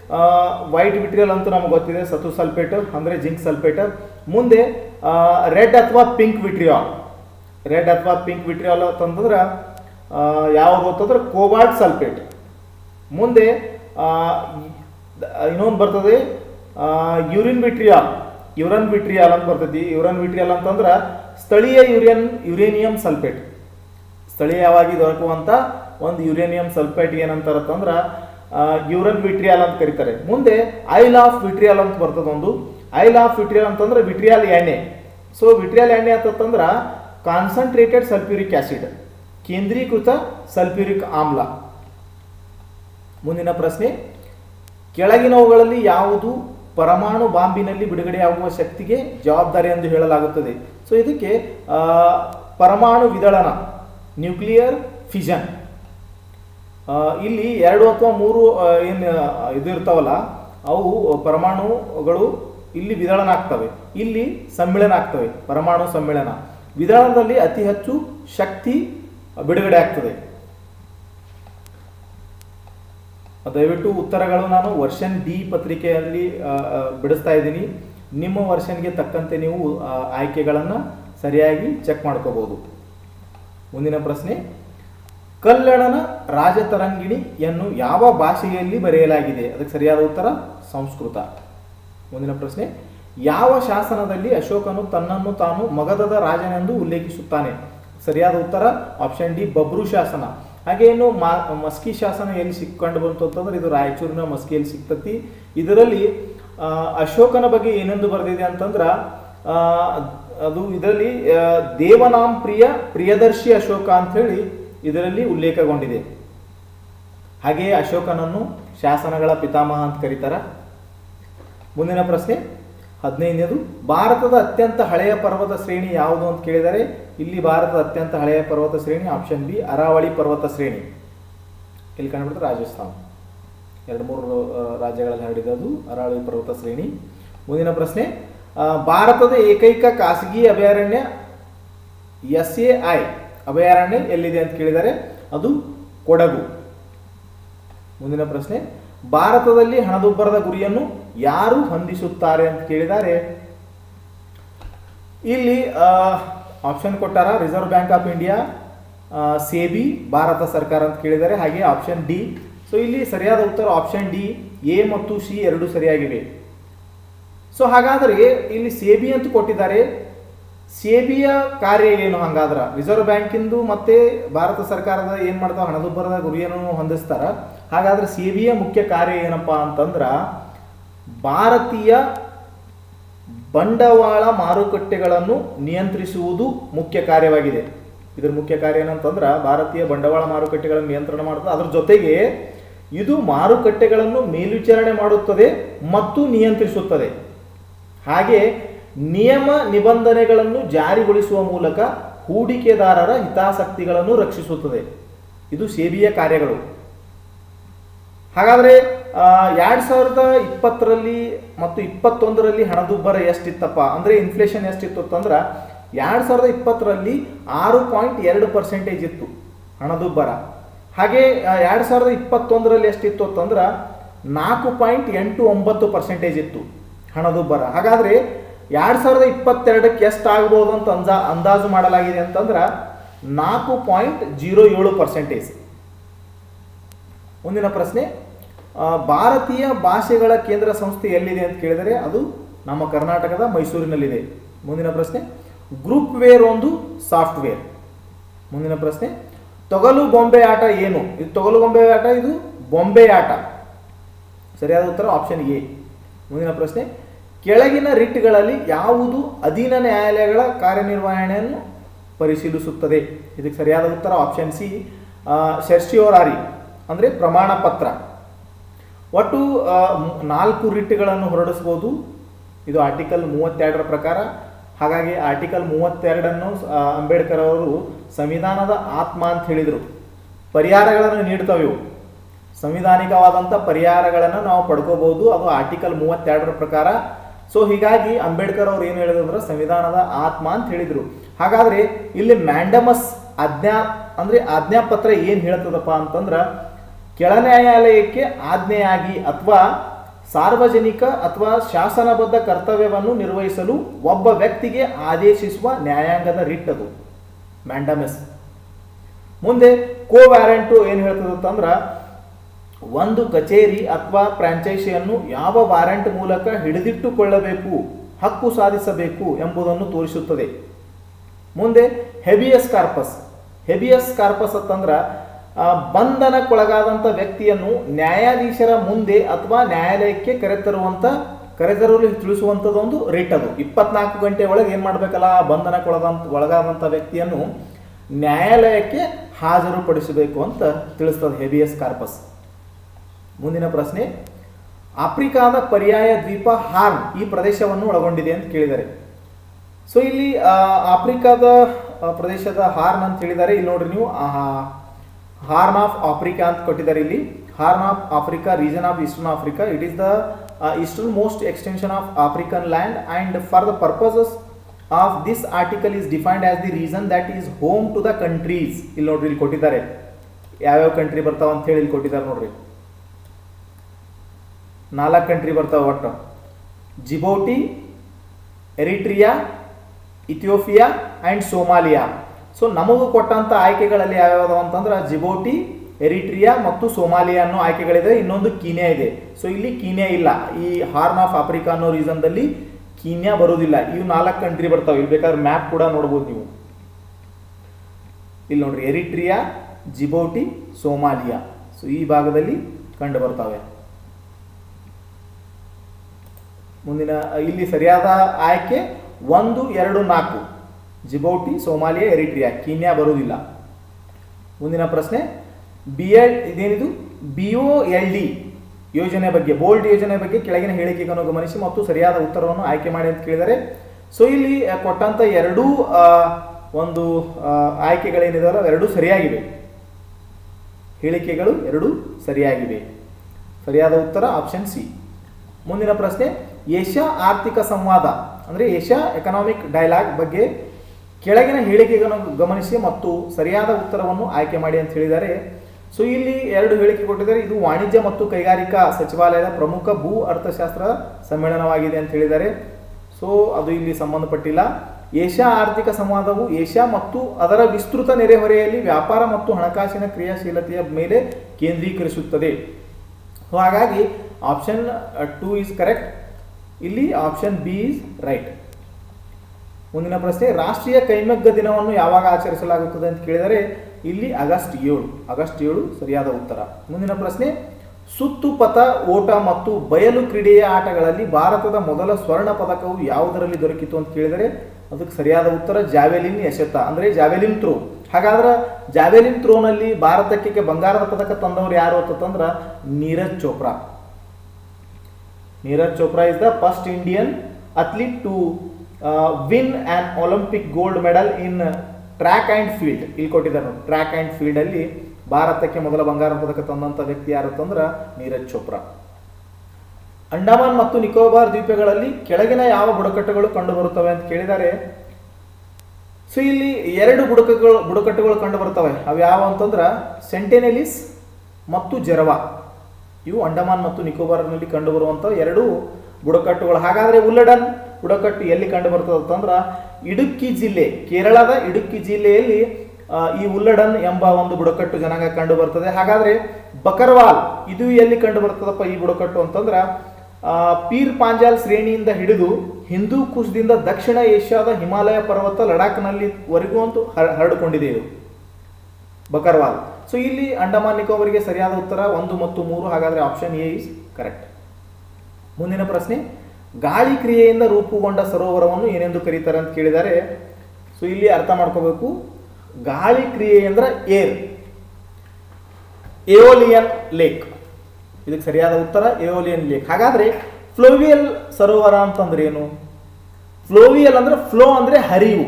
ವೈಟ್ ವಿಟ್ರಿಯಲ್ ಅಂತೂ ನಮ್ಗೆ ಗೊತ್ತಿದೆ ಸತು ಸಲ್ಫೇಟ್ ಅಂದರೆ ಜಿಂಕ್ ಸಲ್ಫೇಟ್ ಮುಂದೆ ರೆಡ್ ಅಥವಾ ಪಿಂಕ್ ವಿಟ್ರಿಯಾಲ್ ರೆಡ್ ಅಥವಾ ಪಿಂಕ್ ವಿಟ್ರಿಯಾಲ್ ಅಂತಂದ್ರೆ ಆ, ಯಾವುದು ಅಂತಂದ್ರೆ ಕೋಬಾಲ್ಟ್ ಸಲ್ಫೇಟ್ ಮುಂದೆ ಆ, ಇನ್ನೊಂದು ಬರ್ತದೆ ಯೂರಿನ್ ವಿಟ್ರಿಯಾಲ್ ಯುರನ್ ವಿಟ್ರಿಯಾಲ್ ಅಂತ ಬರ್ತೈತಿ ಯುರನ್ ವಿಟ್ರಿಯಾಲ್ ಅಂತಂದ್ರೆ ಸ್ಥಳೀಯ ಯುರೇನ್ ಯುರೇನಿಯಂ ಸಲ್ಫೇಟ್ ಸ್ಥಳೀಯವಾಗಿ ದೊರಕುವಂಥ ಒಂದು ಯುರೇನಿಯಂ ಸಲ್ಫೇಟ್ ಏನಂತಾರತ್ತಂದ್ರೆ ಯೂರನ್ ವಿಟ್ರಿಯಾಲ್ ಅಂತ ಕರೀತಾರೆ ಮುಂದೆ ಐಲ್ ಆಫ್ ವಿಟ್ರಿಯಾಲ್ ಅಂತ ಬರ್ತದೆ ಒಂದು ಐಲ್ ಆಫ್ ವಿಟ್ರಿಯಾಲ್ ಅಂತಂದ್ರೆ ವಿಟ್ರಿಯಾಲ್ ಎಣ್ಣೆ ಸೊ ವಿಟ್ರಿಯಾಲ್ ಎಣ್ಣೆ ಅಂತಂದ್ರೆ ಕಾನ್ಸಂಟ್ರೇಟೆಡ್ ಸಲ್ಫ್ಯೂರಿಕ್ ಆಸಿಡ್ ಕೇಂದ್ರೀಕೃತ ಸಲ್ಫ್ಯೂರಿಕ್ ಆಮ್ಲ ಮುಂದಿನ ಪ್ರಶ್ನೆ ಕೆಳಗಿನವುಗಳಲ್ಲಿ ಯಾವುದು ಪರಮಾಣು ಬಾಂಬಿನಲ್ಲಿ ಬಿಡುಗಡೆಯಾಗುವ ಶಕ್ತಿಗೆ ಜವಾಬ್ದಾರಿ ಎಂದು ಹೇಳಲಾಗುತ್ತದೆ ಸೊ ಇದಕ್ಕೆ ಆ, ಪರಮಾಣು ವಿದಳನ ನ್ಯೂಕ್ಲಿಯರ್ ಫಿಷನ್ ಇಲ್ಲಿ ಎರಡು ಅಥವಾ ಮೂರು ಏನು ಇದು ಇರ್ತಾವಲ್ಲ ಅವು ಪರಮಾಣುಗಳು ಇಲ್ಲಿ ವಿದಳನ ಆಗ್ತವೆ ಇಲ್ಲಿ ಸಮ್ಮಿಳನ ಆಗ್ತವೆ ಪರಮಾಣು ಸಮ್ಮಿಳನ ವಿದಳನದಲ್ಲಿ ಅತಿ ಹೆಚ್ಚು ಶಕ್ತಿ ಬಿಡುಗಡೆ ಆಗ್ತದೆ ದಯವಿಟ್ಟು ಉತ್ತರಗಳು ನಾನು ವರ್ಷನ್ ಡಿ ಪತ್ರಿಕೆಯಲ್ಲಿ ಆ, ಆ, ಬಿಡಿಸ್ತಾ ಇದ್ದೀನಿ ನಿಮ್ಮ ವರ್ಷನ್ಗೆ ತಕ್ಕಂತೆ ನೀವು ಆ, ಆಯ್ಕೆಗಳನ್ನು ಸರಿಯಾಗಿ ಚೆಕ್ ಮಾಡ್ಕೋಬಹುದು ಮುಂದಿನ ಪ್ರಶ್ನೆ ಕಲ್ಲಣನ ರಾಜತರಂಗಿಣಿಯನ್ನು ಯಾವ ಭಾಷೆಯಲ್ಲಿ ಬರೆಯಲಾಗಿದೆ ಅದಕ್ಕೆ ಸರಿಯಾದ ಉತ್ತರ ಸಂಸ್ಕೃತ ಮುಂದಿನ ಪ್ರಶ್ನೆ ಯಾವ ಶಾಸನದಲ್ಲಿ ಅಶೋಕನು ತನ್ನನ್ನು ತಾನು ಮಗಧದ ರಾಜನೆಂದು ಉಲ್ಲೇಖಿಸುತ್ತಾನೆ ಸರಿಯಾದ ಉತ್ತರ ಆಪ್ಷನ್ ಡಿ ಬಬ್ರು ಶಾಸನ ಹಾಗೆ ಇನ್ನು ಮಾ ಮಸ್ಕಿ ಶಾಸನ ಎಲ್ಲಿ ಸಿಕ್ಕೊಂಡು ಬಂತು ಅಂತಂದ್ರೆ ಇದು ರಾಯಚೂರಿನ ಮಸ್ಕಿಯಲ್ಲಿ ಸಿಗ್ತತಿ ಇದರಲ್ಲಿ ಆ, ಅಶೋಕನ ಬಗ್ಗೆ ಏನೆಂದು ಬರೆದಿದೆ ಅಂತಂದ್ರ ಆ, ಅದು ಇದರಲ್ಲಿ ಆ, ದೇವನಾಂ ಪ್ರಿಯ ಪ್ರಿಯದರ್ಶಿ ಅಶೋಕ ಅಂತ ಹೇಳಿ ಇದರಲ್ಲಿ ಉಲ್ಲೇಖಗೊಂಡಿದೆ ಹಾಗೆಯೇ ಅಶೋಕನನ್ನು ಶಾಸನಗಳ ಪಿತಾಮಹ ಅಂತ ಕರೀತಾರ ಮುಂದಿನ ಪ್ರಶ್ನೆ ಹದಿನೈದನೇದು ಭಾರತದ ಅತ್ಯಂತ ಹಳೆಯ ಪರ್ವತ ಶ್ರೇಣಿ ಯಾವುದು ಅಂತ ಕೇಳಿದರೆ ಇಲ್ಲಿ ಭಾರತದ ಅತ್ಯಂತ ಹಳೆಯ ಪರ್ವತ ಶ್ರೇಣಿ ಆಪ್ಷನ್ ಬಿ ಅರಾವಳಿ ಪರ್ವತ ಶ್ರೇಣಿ ಇಲ್ಲಿ ಕಂಡುಬಿಡ್ತಾರೆ ರಾಜಸ್ಥಾನ ಎರಡು ಮೂರು ಆ, ರಾಜ್ಯಗಳಲ್ಲಿ ಹರಡಿದ್ದು ಅರಾವಳಿ ಪರ್ವತ ಶ್ರೇಣಿ ಮುಂದಿನ ಪ್ರಶ್ನೆ ಆ, ಭಾರತದ ಏಕೈಕ ಖಾಸಗಿ ಅಭಯಾರಣ್ಯ ಎಸ್ ಎ ಐ ಅಭಯಾರಣ್ಯ ಎಲ್ಲಿದೆ ಅಂತ ಕೇಳಿದರೆ ಅದು ಕೊಡಗು ಮುಂದಿನ ಪ್ರಶ್ನೆ ಭಾರತದಲ್ಲಿ ಹಣದುಬ್ಬರದ ಗುರಿಯನ್ನು ಯಾರು ಹೊಂದಿಸುತ್ತಾರೆ ಅಂತ ಕೇಳಿದರೆ ಇಲ್ಲಿ ಆಪ್ಷನ್ ಕೊಟ್ಟಾರ Reserve Bank of India SEBI ಭಾರತ ಸರ್ಕಾರ ಅಂತ ಕೇಳಿದ್ದಾರೆ ಹಾಗೆ ಆಪ್ಷನ್ ಡಿ ಸೊ ಇಲ್ಲಿ ಸರಿಯಾದ ಉತ್ತರ ಆಪ್ಷನ್ ಡಿ ಎ ಮತ್ತು ಸಿ ಎರಡು ಸರಿಯಾಗಿವೆ ಸೊ ಹಾಗಾದರೆ ಇಲ್ಲಿ ಸೇಬಿ ಅಂತ ಕೊಟ್ಟಿದ್ದಾರೆ ಸೇಬಿಯ ಕಾರ್ಯ ಏನು ಹಂಗಾದ್ರ ರಿಸರ್ವ್ ಬ್ಯಾಂಕಿಂದು ಮತ್ತೆ ಭಾರತ ಸರ್ಕಾರದ ಏನ್ ಮಾಡ್ತಾವ ಹಣದುಬ್ಬರದ ಗುರಿಯನ್ನು ಹೊಂದಿಸ್ತಾರ ಹಾಗಾದ್ರೆ ಸೇಬಿಯ ಮುಖ್ಯ ಕಾರ್ಯ ಏನಪ್ಪಾ ಅಂತಂದ್ರ ಭಾರತೀಯ ಬಂಡವಾಳ ಮಾರುಕಟ್ಟೆಗಳನ್ನು ನಿಯಂತ್ರಿಸುವುದು ಮುಖ್ಯ ಕಾರ್ಯವಾಗಿದೆ ಇದರ ಮುಖ್ಯ ಕಾರ್ಯ ಏನಂತಂದ್ರ ಭಾರತೀಯ ಬಂಡವಾಳ ಮಾರುಕಟ್ಟೆಗಳನ್ನು ನಿಯಂತ್ರಣ ಮಾಡುತ್ತದೆ ಅದರ ಜೊತೆಗೆ ಇದು ಮಾರುಕಟ್ಟೆಗಳನ್ನು ಮೇಲ್ವಿಚಾರಣೆ ಮಾಡುತ್ತದೆ ಮತ್ತು ನಿಯಂತ್ರಿಸುತ್ತದೆ ಹಾಗೆ ನಿಯಮ ನಿಬಂಧನೆಗಳನ್ನು ಜಾರಿಗೊಳಿಸುವ ಮೂಲಕ ಹೂಡಿಕೆದಾರರ ಹಿತಾಸಕ್ತಿಗಳನ್ನು ರಕ್ಷಿಸುತ್ತದೆ ಇದು ಸೇಬಿಯ ಕಾರ್ಯಗಳು ಹಾಗಾದ್ರೆ ಎರಡ್ ಸಾವಿರದ ಇಪ್ಪತ್ತರಲ್ಲಿ ಮತ್ತು ಇಪ್ಪತ್ತೊಂದರಲ್ಲಿ ಹಣದುಬ್ಬರ ಎಷ್ಟಿತ್ತಪ್ಪ ಅಂದ್ರೆ ಇನ್ಫ್ಲೇಷನ್ ಎಷ್ಟಿತ್ತು ಅಂತಂದ್ರ ಎರಡ್ ಸಾವಿರದ ಇಪ್ಪತ್ತರಲ್ಲಿ ಆರು ಪಾಯಿಂಟ್ ಎರಡು ಪರ್ಸೆಂಟೇಜ್ ಇತ್ತು ಹಣದುಬ್ಬರ ಹಾಗೆ ಎರಡ್ ಸಾವಿರದ ಇಪ್ಪತ್ತೊಂದರಲ್ಲಿ ಎಷ್ಟಿತ್ತು ಅಂತಂದ್ರ ನಾಲ್ಕು ಪಾಯಿಂಟ್ ಎಂಟು ಒಂಬತ್ತು ಪರ್ಸೆಂಟೇಜ್ ಇತ್ತು ಹಣದುಬ್ಬರ ಹಾಗಾದ್ರೆ ಎರಡ್ ಸಾವಿರದ ಇಪ್ಪತ್ತೆರಡಕ್ಕೆ ಎಷ್ಟು ಆಗ್ಬೋದು ಅಂತ ಅಂಜಾ ಅಂದಾಜು ಮಾಡಲಾಗಿದೆ ಅಂತಂದ್ರ ನಾಲ್ಕು ಪಾಯಿಂಟ್ ಜೀರೋ ಏಳು ಪರ್ಸೆಂಟೇಜ್ ಮುಂದಿನ ಪ್ರಶ್ನೆ ಆ, ಭಾರತೀಯ ಭಾಷೆಗಳ ಕೇಂದ್ರ ಸಂಸ್ಥೆ ಎಲ್ಲಿದೆ ಅಂತ ಕೇಳಿದರೆ ಅದು ನಮ್ಮ ಕರ್ನಾಟಕದ ಮೈಸೂರಿನಲ್ಲಿದೆ ಮುಂದಿನ ಪ್ರಶ್ನೆ ಗ್ರೂಪ್ ವೇರ್ ಒಂದು ಸಾಫ್ಟ್ವೇರ್ ಮುಂದಿನ ಪ್ರಶ್ನೆ ತೊಗಲು ಬೊಂಬೆ ಆಟ ಏನು ಇದು ತೊಗಲು ಬೊಂಬೆ ಆಟ ಇದು ಬೊಂಬೆ ಆಟ ಸರಿಯಾದ ಉತ್ತರ ಆಪ್ಷನ್ ಎ ಮುಂದಿನ ಪ್ರಶ್ನೆ ಕೆಳಗಿನ ರಿಟ್ಗಳಲ್ಲಿ ಯಾವುದು ಅಧೀನ ನ್ಯಾಯಾಲಯಗಳ ಕಾರ್ಯನಿರ್ವಹಣೆಯನ್ನು ಪರಿಶೀಲಿಸುತ್ತದೆ ಇದಕ್ಕೆ ಸರಿಯಾದ ಉತ್ತರ ಆಪ್ಷನ್ ಸಿ ಶೆರ್ಶಿಯೋರಾರಿ ಅಂದರೆ ಪ್ರಮಾಣ ಪತ್ರ ಒಟ್ಟು ಆ, ಮ್- ನಾಲ್ಕು ರಿಟ್ಗಳನ್ನು ಹೊರಡಿಸ್ಬೋದು ಇದು ಆರ್ಟಿಕಲ್ ಮೂವತ್ತೆರಡರ ಪ್ರಕಾರ ಹಾಗಾಗಿ ಆರ್ಟಿಕಲ್ ಮೂವತ್ತೆರಡನ್ನು ಆ, ಅಂಬೇಡ್ಕರ್ ಅವರು ಸಂವಿಧಾನದ ಆತ್ಮ ಅಂತ ಹೇಳಿದರು ಪರಿಹಾರಗಳನ್ನು ನೀಡ್ತವೆ ಇವು ಸಂವಿಧಾನಿಕವಾದಂಥ ಪರಿಹಾರಗಳನ್ನು ನಾವು ಪಡ್ಕೋಬಹುದು ಅದು ಆರ್ಟಿಕಲ್ ಮೂವತ್ತೆರಡರ ಪ್ರಕಾರ ಸೊ ಹೀಗಾಗಿ ಅಂಬೇಡ್ಕರ್ ಅವ್ರು ಏನು ಹೇಳಿದ್ರು ಅಂದ್ರೆ ಸಂವಿಧಾನದ ಆತ್ಮ ಅಂತ ಹೇಳಿದ್ರು ಹಾಗಾದ್ರೆ ಇಲ್ಲಿ ಮ್ಯಾಂಡಮಸ್ ಆಜ್ಞಾ ಅಂದ್ರೆ ಆಜ್ಞಾಪತ್ರ ಏನ್ ಹೇಳ್ತದಪ್ಪ ಅಂತಂದ್ರ ಕೆಳ ನ್ಯಾಯಾಲಯಕ್ಕೆ ಆಜ್ಞೆಯಾಗಿ ಅಥವಾ ಸಾರ್ವಜನಿಕ ಅಥವಾ ಶಾಸನಬದ್ಧ ಕರ್ತವ್ಯವನ್ನು ನಿರ್ವಹಿಸಲು ಒಬ್ಬ ವ್ಯಕ್ತಿಗೆ ಆದೇಶಿಸುವ ನ್ಯಾಯಾಂಗದ ರಿಟ್ ಅದು ಮ್ಯಾಂಡಮಸ್ ಮುಂದೆ ಕೋ ವ್ಯಾರೆಂಟು ಏನು ಹೇಳ್ತದೆ ಅಂತಂದ್ರ ಒಂದು ಕಚೇರಿ ಅಥವಾ ಫ್ರಾಂಚೈಸಿಯನ್ನು ಯಾವ ವಾರೆಂಟ್ ಮೂಲಕ ಹಿಡಿದಿಟ್ಟುಕೊಳ್ಳಬೇಕು ಹಕ್ಕು ಸಾಧಿಸಬೇಕು ಎಂಬುದನ್ನು ತೋರಿಸುತ್ತದೆ ಮುಂದೆ ಹೆಬಿಯಸ್ ಕಾರ್ಪಸ್ ಹೆಬಿಯಸ್ ಕಾರ್ಪಸ್ ಅಂತಂದ್ರ ಆ, ಬಂಧನಕ್ಕೊಳಗಾದಂಥ ವ್ಯಕ್ತಿಯನ್ನು ನ್ಯಾಯಾಧೀಶರ ಮುಂದೆ ಅಥವಾ ನ್ಯಾಯಾಲಯಕ್ಕೆ ಕರೆತರುವಂತ ಕರೆತರಲು ತಿಳಿಸುವಂಥದ್ದು ಒಂದು ರಿಟ್ ಅದು ಇಪ್ಪತ್ನಾಲ್ಕು ಗಂಟೆ ಒಳಗೆ ಏನು ಮಾಡಬೇಕಲ್ಲ ಆ ಬಂಧನಕ್ಕೊಳದಂತ ಒಳಗಾದಂಥ ವ್ಯಕ್ತಿಯನ್ನು ನ್ಯಾಯಾಲಯಕ್ಕೆ ಹಾಜರುಪಡಿಸಬೇಕು ಅಂತ ತಿಳಿಸ್ತದೆ ಹೆಬಿಯಸ್ ಕಾರ್ಪಸ್ ಮುಂದಿನ ಪ್ರಶ್ನೆ ಆಫ್ರಿಕಾದ ಪರ್ಯಾಯ ದ್ವೀಪ ಹಾರ್ನ್ ಈ ಪ್ರದೇಶವನ್ನು ಒಳಗೊಂಡಿದೆ ಅಂತ ಕೇಳಿದ್ದಾರೆ ಸೊ ಇಲ್ಲಿ ಆ, ಆಫ್ರಿಕಾದ ಆ, ಪ್ರದೇಶದ ಹಾರ್ನ್ ಅಂತ ಹೇಳಿದ್ದಾರೆ ಇಲ್ಲಿ ನೋಡ್ರಿ ನೀವು ಹಾರ್ನ್ ಆಫ್ ಆಫ್ರಿಕಾ ಅಂತ ಕೊಟ್ಟಿದ್ದಾರೆ ಇಲ್ಲಿ horn of Africa region of eastern Africa it is the easternmost extension of African land and for the purposes of this article is defined as the reason that is home to the countries ಇಲ್ಲಿ ನೋಡ್ರಿ ಇಲ್ಲಿ ಕೊಟ್ಟಿದ್ದಾರೆ ಯಾವ್ಯಾವ country ಬರ್ತಾವ ಅಂತ ಹೇಳಿ ಇಲ್ಲಿ ಕೊಟ್ಟಿದ್ದಾರೆ ನೋಡ್ರಿ ನಾಲ್ಕು ಕಂಟ್ರಿ ಬರ್ತಾವೆ ಒಟ್ಟು Djibouti Eritrea Ethiopia and Somalia so ನಮಗೂ ಕೊಟ್ಟಂಥ ಆಯ್ಕೆಗಳಲ್ಲಿ ಯಾವ್ಯಾವ ಅಂತಂದ್ರೆ ಜಿಬೋಟಿ ಎರಿಟ್ರಿಯಾ ಮತ್ತು ಸೋಮಾಲಿಯಾ ಅನ್ನೋ ಆಯ್ಕೆಗಳಿದೆ ಇನ್ನೊಂದು ಕೀನ್ಯಾ ಇದೆ ಸೊ ಇಲ್ಲಿ ಕೀನ್ಯಾ ಇಲ್ಲ ಈ ಹಾರ್ನ್ ಆಫ್ ಆಫ್ರಿಕಾ ಅನ್ನೋ ರೀಸನ್ದಲ್ಲಿ ಕೀನ್ಯಾ ಬರೋದಿಲ್ಲ ಇವು ನಾಲ್ಕು ಕಂಟ್ರಿ ಬರ್ತಾವೆ ಇಲ್ಲಿ ಬೇಕಾದ್ರೆ ಮ್ಯಾಪ್ ಕೂಡ ನೋಡ್ಬೋದು ನೀವು ಇಲ್ಲಿ ನೋಡ್ರಿ ಎರಿಟ್ರಿಯಾ ಜಿಬೋಟಿ ಸೋಮಾಲಿಯಾ ಸೊ ಈ ಭಾಗದಲ್ಲಿ ಕಂಡು ಬರ್ತವೆ ಮುಂದಿನ ಇಲ್ಲಿ ಸರಿಯಾದ ಆಯ್ಕೆ ಒಂದು ಎರಡು ನಾಲ್ಕು ಜಿಬೌಟಿ ಸೋಮಾಲಿಯಾ ಎರಿಟ್ರಿಯಾ ಕೀನ್ಯಾ ಬರುವುದಿಲ್ಲ ಮುಂದಿನ ಪ್ರಶ್ನೆ ಬಿ ಎಲ್ ಇದೇನಿದು ಬಿ ಒ ಎಲ್ ಡಿ ಯೋಜನೆ ಬಗ್ಗೆ ಬೋಲ್ಡ್ ಯೋಜನೆ ಬಗ್ಗೆ ಕೆಳಗಿನ ಹೇಳಿಕೆಗಳನ್ನು ಗಮನಿಸಿ ಮತ್ತು ಸರಿಯಾದ ಉತ್ತರವನ್ನು ಆಯ್ಕೆ ಮಾಡಿ ಅಂತ ಕೇಳಿದರೆ ಸೊ ಇಲ್ಲಿ ಆ, ಕೊಟ್ಟಂತ ಎರಡೂ ಆ, ಒಂದು ಆ, ಆಯ್ಕೆಗಳೇನಿದಾವಲ್ಲ ಎರಡೂ ಸರಿಯಾಗಿವೆ ಹೇಳಿಕೆಗಳು ಎರಡೂ ಸರಿಯಾಗಿವೆ ಸರಿಯಾದ ಉತ್ತರ ಆಪ್ಷನ್ ಸಿ ಮುಂದಿನ ಪ್ರಶ್ನೆ ಏಷ್ಯಾ ಆರ್ಥಿಕ ಸಂವಾದ ಅಂದರೆ ಏಷ್ಯಾ ಎಕನಾಮಿಕ್ ಡೈಲಾಗ್ ಬಗ್ಗೆ ಕೆಳಗಿನ ಹೇಳಿಕೆಗಳನ್ನು ಗಮನಿಸಿ ಮತ್ತು ಸರಿಯಾದ ಉತ್ತರವನ್ನು ಆಯ್ಕೆ ಮಾಡಿ ಅಂತ ಹೇಳಿದ್ದಾರೆ ಸೊ ಇಲ್ಲಿ ಎರಡು ಹೇಳಿಕೆ ಕೊಟ್ಟಿದ್ದಾರೆ ಇದು ವಾಣಿಜ್ಯ ಮತ್ತು ಕೈಗಾರಿಕಾ ಸಚಿವಾಲಯದ ಪ್ರಮುಖ ಭೂ ಅರ್ಥಶಾಸ್ತ್ರ ಸಮ್ಮೇಳನವಾಗಿದೆ ಅಂತ ಹೇಳಿದ್ದಾರೆ ಸೊ ಅದು ಇಲ್ಲಿ ಸಂಬಂಧಪಟ್ಟಿಲ್ಲ ಏಷ್ಯಾ ಆರ್ಥಿಕ ಸಂವಾದವು ಏಷ್ಯಾ ಮತ್ತು ಅದರ ವಿಸ್ತೃತ ನೆರೆಹೊರೆಯಲ್ಲಿ ವ್ಯಾಪಾರ ಮತ್ತು ಹಣಕಾಸಿನ ಕ್ರಿಯಾಶೀಲತೆಯ ಮೇಲೆ ಕೇಂದ್ರೀಕರಿಸುತ್ತದೆ ಸೊ ಹಾಗಾಗಿ ಆಪ್ಷನ್ ಟೂ ಈಸ್ ಕರೆಕ್ಟ್ ಇಲ್ಲಿ ಆಪ್ಷನ್ ಬಿ ಈಸ್ ರೈಟ್ ಮುಂದಿನ ಪ್ರಶ್ನೆ ರಾಷ್ಟ್ರೀಯ ಕೈಮಗ್ಗ ದಿನವನ್ನು ಯಾವಾಗ ಆಚರಿಸಲಾಗುತ್ತದೆ ಅಂತ ಕೇಳಿದರೆ ಇಲ್ಲಿ ಆಗಸ್ಟ್ ಏಳು ಆಗಸ್ಟ್ ಏಳು ಸರಿಯಾದ ಉತ್ತರ ಮುಂದಿನ ಪ್ರಶ್ನೆ ಸುತ್ತು ಪಥ ಓಟ ಮತ್ತು ಬಯಲು ಕ್ರೀಡೆಯ ಆಟಗಳಲ್ಲಿ ಭಾರತದ ಮೊದಲ ಸ್ವರ್ಣ ಪದಕವು ಯಾವುದರಲ್ಲಿ ದೊರಕಿತು ಅಂತ ಕೇಳಿದರೆ ಅದಕ್ಕೆ ಸರಿಯಾದ ಉತ್ತರ ಜಾವೆಲಿನ್ ಎಸೆತ ಅಂದರೆ ಜಾವೆಲಿನ್ ಥ್ರೋ ಹಾಗಾದ್ರೆ ಜಾವೆಲಿನ್ ಥ್ರೋನಲ್ಲಿ ಭಾರತಕ್ಕೆ ಬಂಗಾರದ ಪದಕ ತಂದವರು ಯಾರು ಅಂತಂದ್ರೆ Neeraj Chopra Neeraj Chopra is the first Indian athlete to win an Olympic gold medal in track and field ಇಲ್ಲಿ ಕೊಟ್ಟಿದ್ದಾರೆ ನೋಡಿ ಟ್ರ್ಯಾಕ್ ಆ್ಯಂಡ್ ಫೀಲ್ಡ್ ಅಲ್ಲಿ ಭಾರತಕ್ಕೆ ಮೊದಲ ಬಂಗಾರ ಪದಕ ತಂದಂಥ ವ್ಯಕ್ತಿ ಯಾರು ಅಂತಂದ್ರೆ ನೀರಜ್ ಚೋಪ್ರಾ ಅಂಡಮಾನ್ ಮತ್ತು ನಿಕೋಬಾರ್ ದ್ವೀಪಗಳಲ್ಲಿ ಕೆಳಗಿನ ಯಾವ ಬುಡಕಟ್ಟುಗಳು ಕಂಡು ಬರುತ್ತವೆ ಅಂತ ಕೇಳಿದ್ದಾರೆ ಸೊ ಇಲ್ಲಿ ಎರಡು ಬುಡಕಗಳು ಬುಡಕಟ್ಟುಗಳು ಕಂಡು ಬರ್ತವೆ ಅವು ಯಾವ ಅಂತಂದ್ರೆ ಸೆಂಟೆನೆಲಿಸ್ ಮತ್ತು ಜರವಾ ಇವು ಅಂಡಮಾನ್ ಮತ್ತು ನಿಕೋಬಾರ್ನಲ್ಲಿ ಕಂಡು ಬರುವಂಥ ಎರಡು ಬುಡಕಟ್ಟುಗಳು ಹಾಗಾದ್ರೆ ಉಲ್ಲಡನ್ ಬುಡಕಟ್ಟು ಎಲ್ಲಿ ಕಂಡು ಬರ್ತದೆ ಅಂತಂದ್ರೆ ಇಡುಕ್ಕಿ ಜಿಲ್ಲೆ ಕೇರಳದ ಇಡುಕ್ಕಿ ಜಿಲ್ಲೆಯಲ್ಲಿ ಆ, ಈ ಉಲ್ಲಡನ್ ಎಂಬ ಒಂದು ಬುಡಕಟ್ಟು ಜನಾಂಗ ಕಂಡು ಬರ್ತದೆ ಹಾಗಾದ್ರೆ ಬಕರ್ವಾಲ್ ಇದು ಎಲ್ಲಿ ಕಂಡು ಬರ್ತದಪ್ಪ ಈ ಬುಡಕಟ್ಟು ಅಂತಂದ್ರೆ ಆ, ಪೀರ್ ಪಾಂಜಾಲ್ ಶ್ರೇಣಿಯಿಂದ ಹಿಡಿದು ಹಿಂದೂ ಕುಶದಿಂದ ದಕ್ಷಿಣ ಏಷ್ಯಾದ ಹಿಮಾಲಯ ಪರ್ವತ ಲಡಾಖ್ನಲ್ಲಿ ವರೆಗೂ ಅಂತೂ ಹರ- ಹರಡಿಕೊಂಡಿದೆ ಇದು ಬಕರ್ವಾಲ್ ಸೊ ಇಲ್ಲಿ ಅಂಡಮಾನ್ ನಿಕೋಬರಿಗೆ ಸರಿಯಾದ ಉತ್ತರ ಒಂದು ಮತ್ತು ಮೂರು ಹಾಗಾದ್ರೆ ಆಪ್ಷನ್ ಎ ಇಸ್ ಕರೆಕ್ಟ್ ಮುಂದಿನ ಪ್ರಶ್ನೆ ಗಾಳಿ ಕ್ರಿಯೆಯಿಂದ ರೂಪುಗೊಂಡ ಸರೋವರವನ್ನು ಏನೆಂದು ಕರೀತಾರೆ ಅಂತ ಕೇಳಿದ್ದಾರೆ ಸೊ ಇಲ್ಲಿ ಅರ್ಥ ಮಾಡ್ಕೋಬೇಕು ಗಾಳಿ ಕ್ರಿಯೆ ಅಂದ್ರೆ ಏರ್ ಏಯೋಲಿಯನ್ ಲೇಕ್ ಇದಕ್ಕೆ ಸರಿಯಾದ ಉತ್ತರ ಏಯೋಲಿಯನ್ ಲೇಕ್ ಹಾಗಾದ್ರೆ ಫ್ಲೋವಿಯಲ್ ಸರೋವರ ಅಂತಂದ್ರೆ ಏನು ಫ್ಲೋವಿಯಲ್ ಅಂದ್ರೆ ಫ್ಲೋ ಅಂದ್ರೆ ಹರಿವು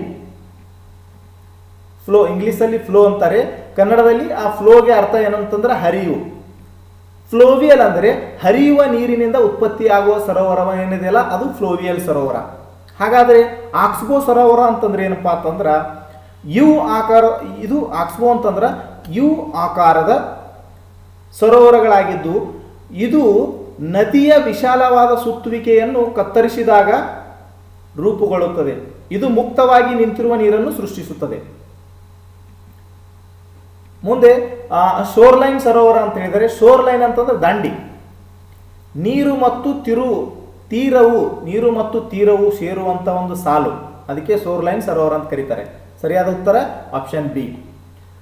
ಫ್ಲೋ ಇಂಗ್ಲಿಷಲ್ಲಿ ಫ್ಲೋ ಅಂತಾರೆ ಕನ್ನಡದಲ್ಲಿ ಆ ಫ್ಲೋಗೆ ಅರ್ಥ ಏನಂತಂದ್ರೆ ಹರಿವು ಫ್ಲೋವಿಯಲ್ ಅಂದರೆ ಹರಿಯುವ ನೀರಿನಿಂದ ಉತ್ಪತ್ತಿಯಾಗುವ ಸರೋವರ ಏನಿದೆಯಲ್ಲ ಅದು ಫ್ಲೋವಿಯಲ್ ಸರೋವರ ಹಾಗಾದರೆ ಆಕ್ಸ್ಬೋ ಸರೋವರ ಅಂತಂದ್ರೆ ಏನಪ್ಪಾ ಅಂತಂದ್ರೆ ಯು ಆಕಾರ ಇದು ಆಕ್ಸ್ಬೋ ಅಂತಂದ್ರೆ ಯು ಆಕಾರದ ಸರೋವರಗಳಾಗಿದ್ದು ಇದು ನದಿಯ ವಿಶಾಲವಾದ ಸುತ್ತುವಿಕೆಯನ್ನು ಕತ್ತರಿಸಿದಾಗ ರೂಪುಗೊಳ್ಳುತ್ತದೆ ಇದು ಮುಕ್ತವಾಗಿ ನಿಂತಿರುವ ನೀರನ್ನು ಸೃಷ್ಟಿಸುತ್ತದೆ ಮುಂದೆ ಶೋರ್ ಲೈನ್ ಸರೋವರ ಅಂತ ಹೇಳಿದರೆ ಶೋರ್ ಲೈನ್ ಅಂತಂದ್ರೆ ದಂಡಿ ನೀರು ಮತ್ತು ತಿರು ತೀರವು ನೀರು ಮತ್ತು ತೀರವು ಸೇರುವಂತ ಒಂದು ಸಾಲು ಅದಕ್ಕೆ ಶೋರ್ ಲೈನ್ ಸರೋವರ ಅಂತ ಕರೀತಾರೆ ಸರಿಯಾದ ಉತ್ತರ ಆಪ್ಷನ್ ಬಿ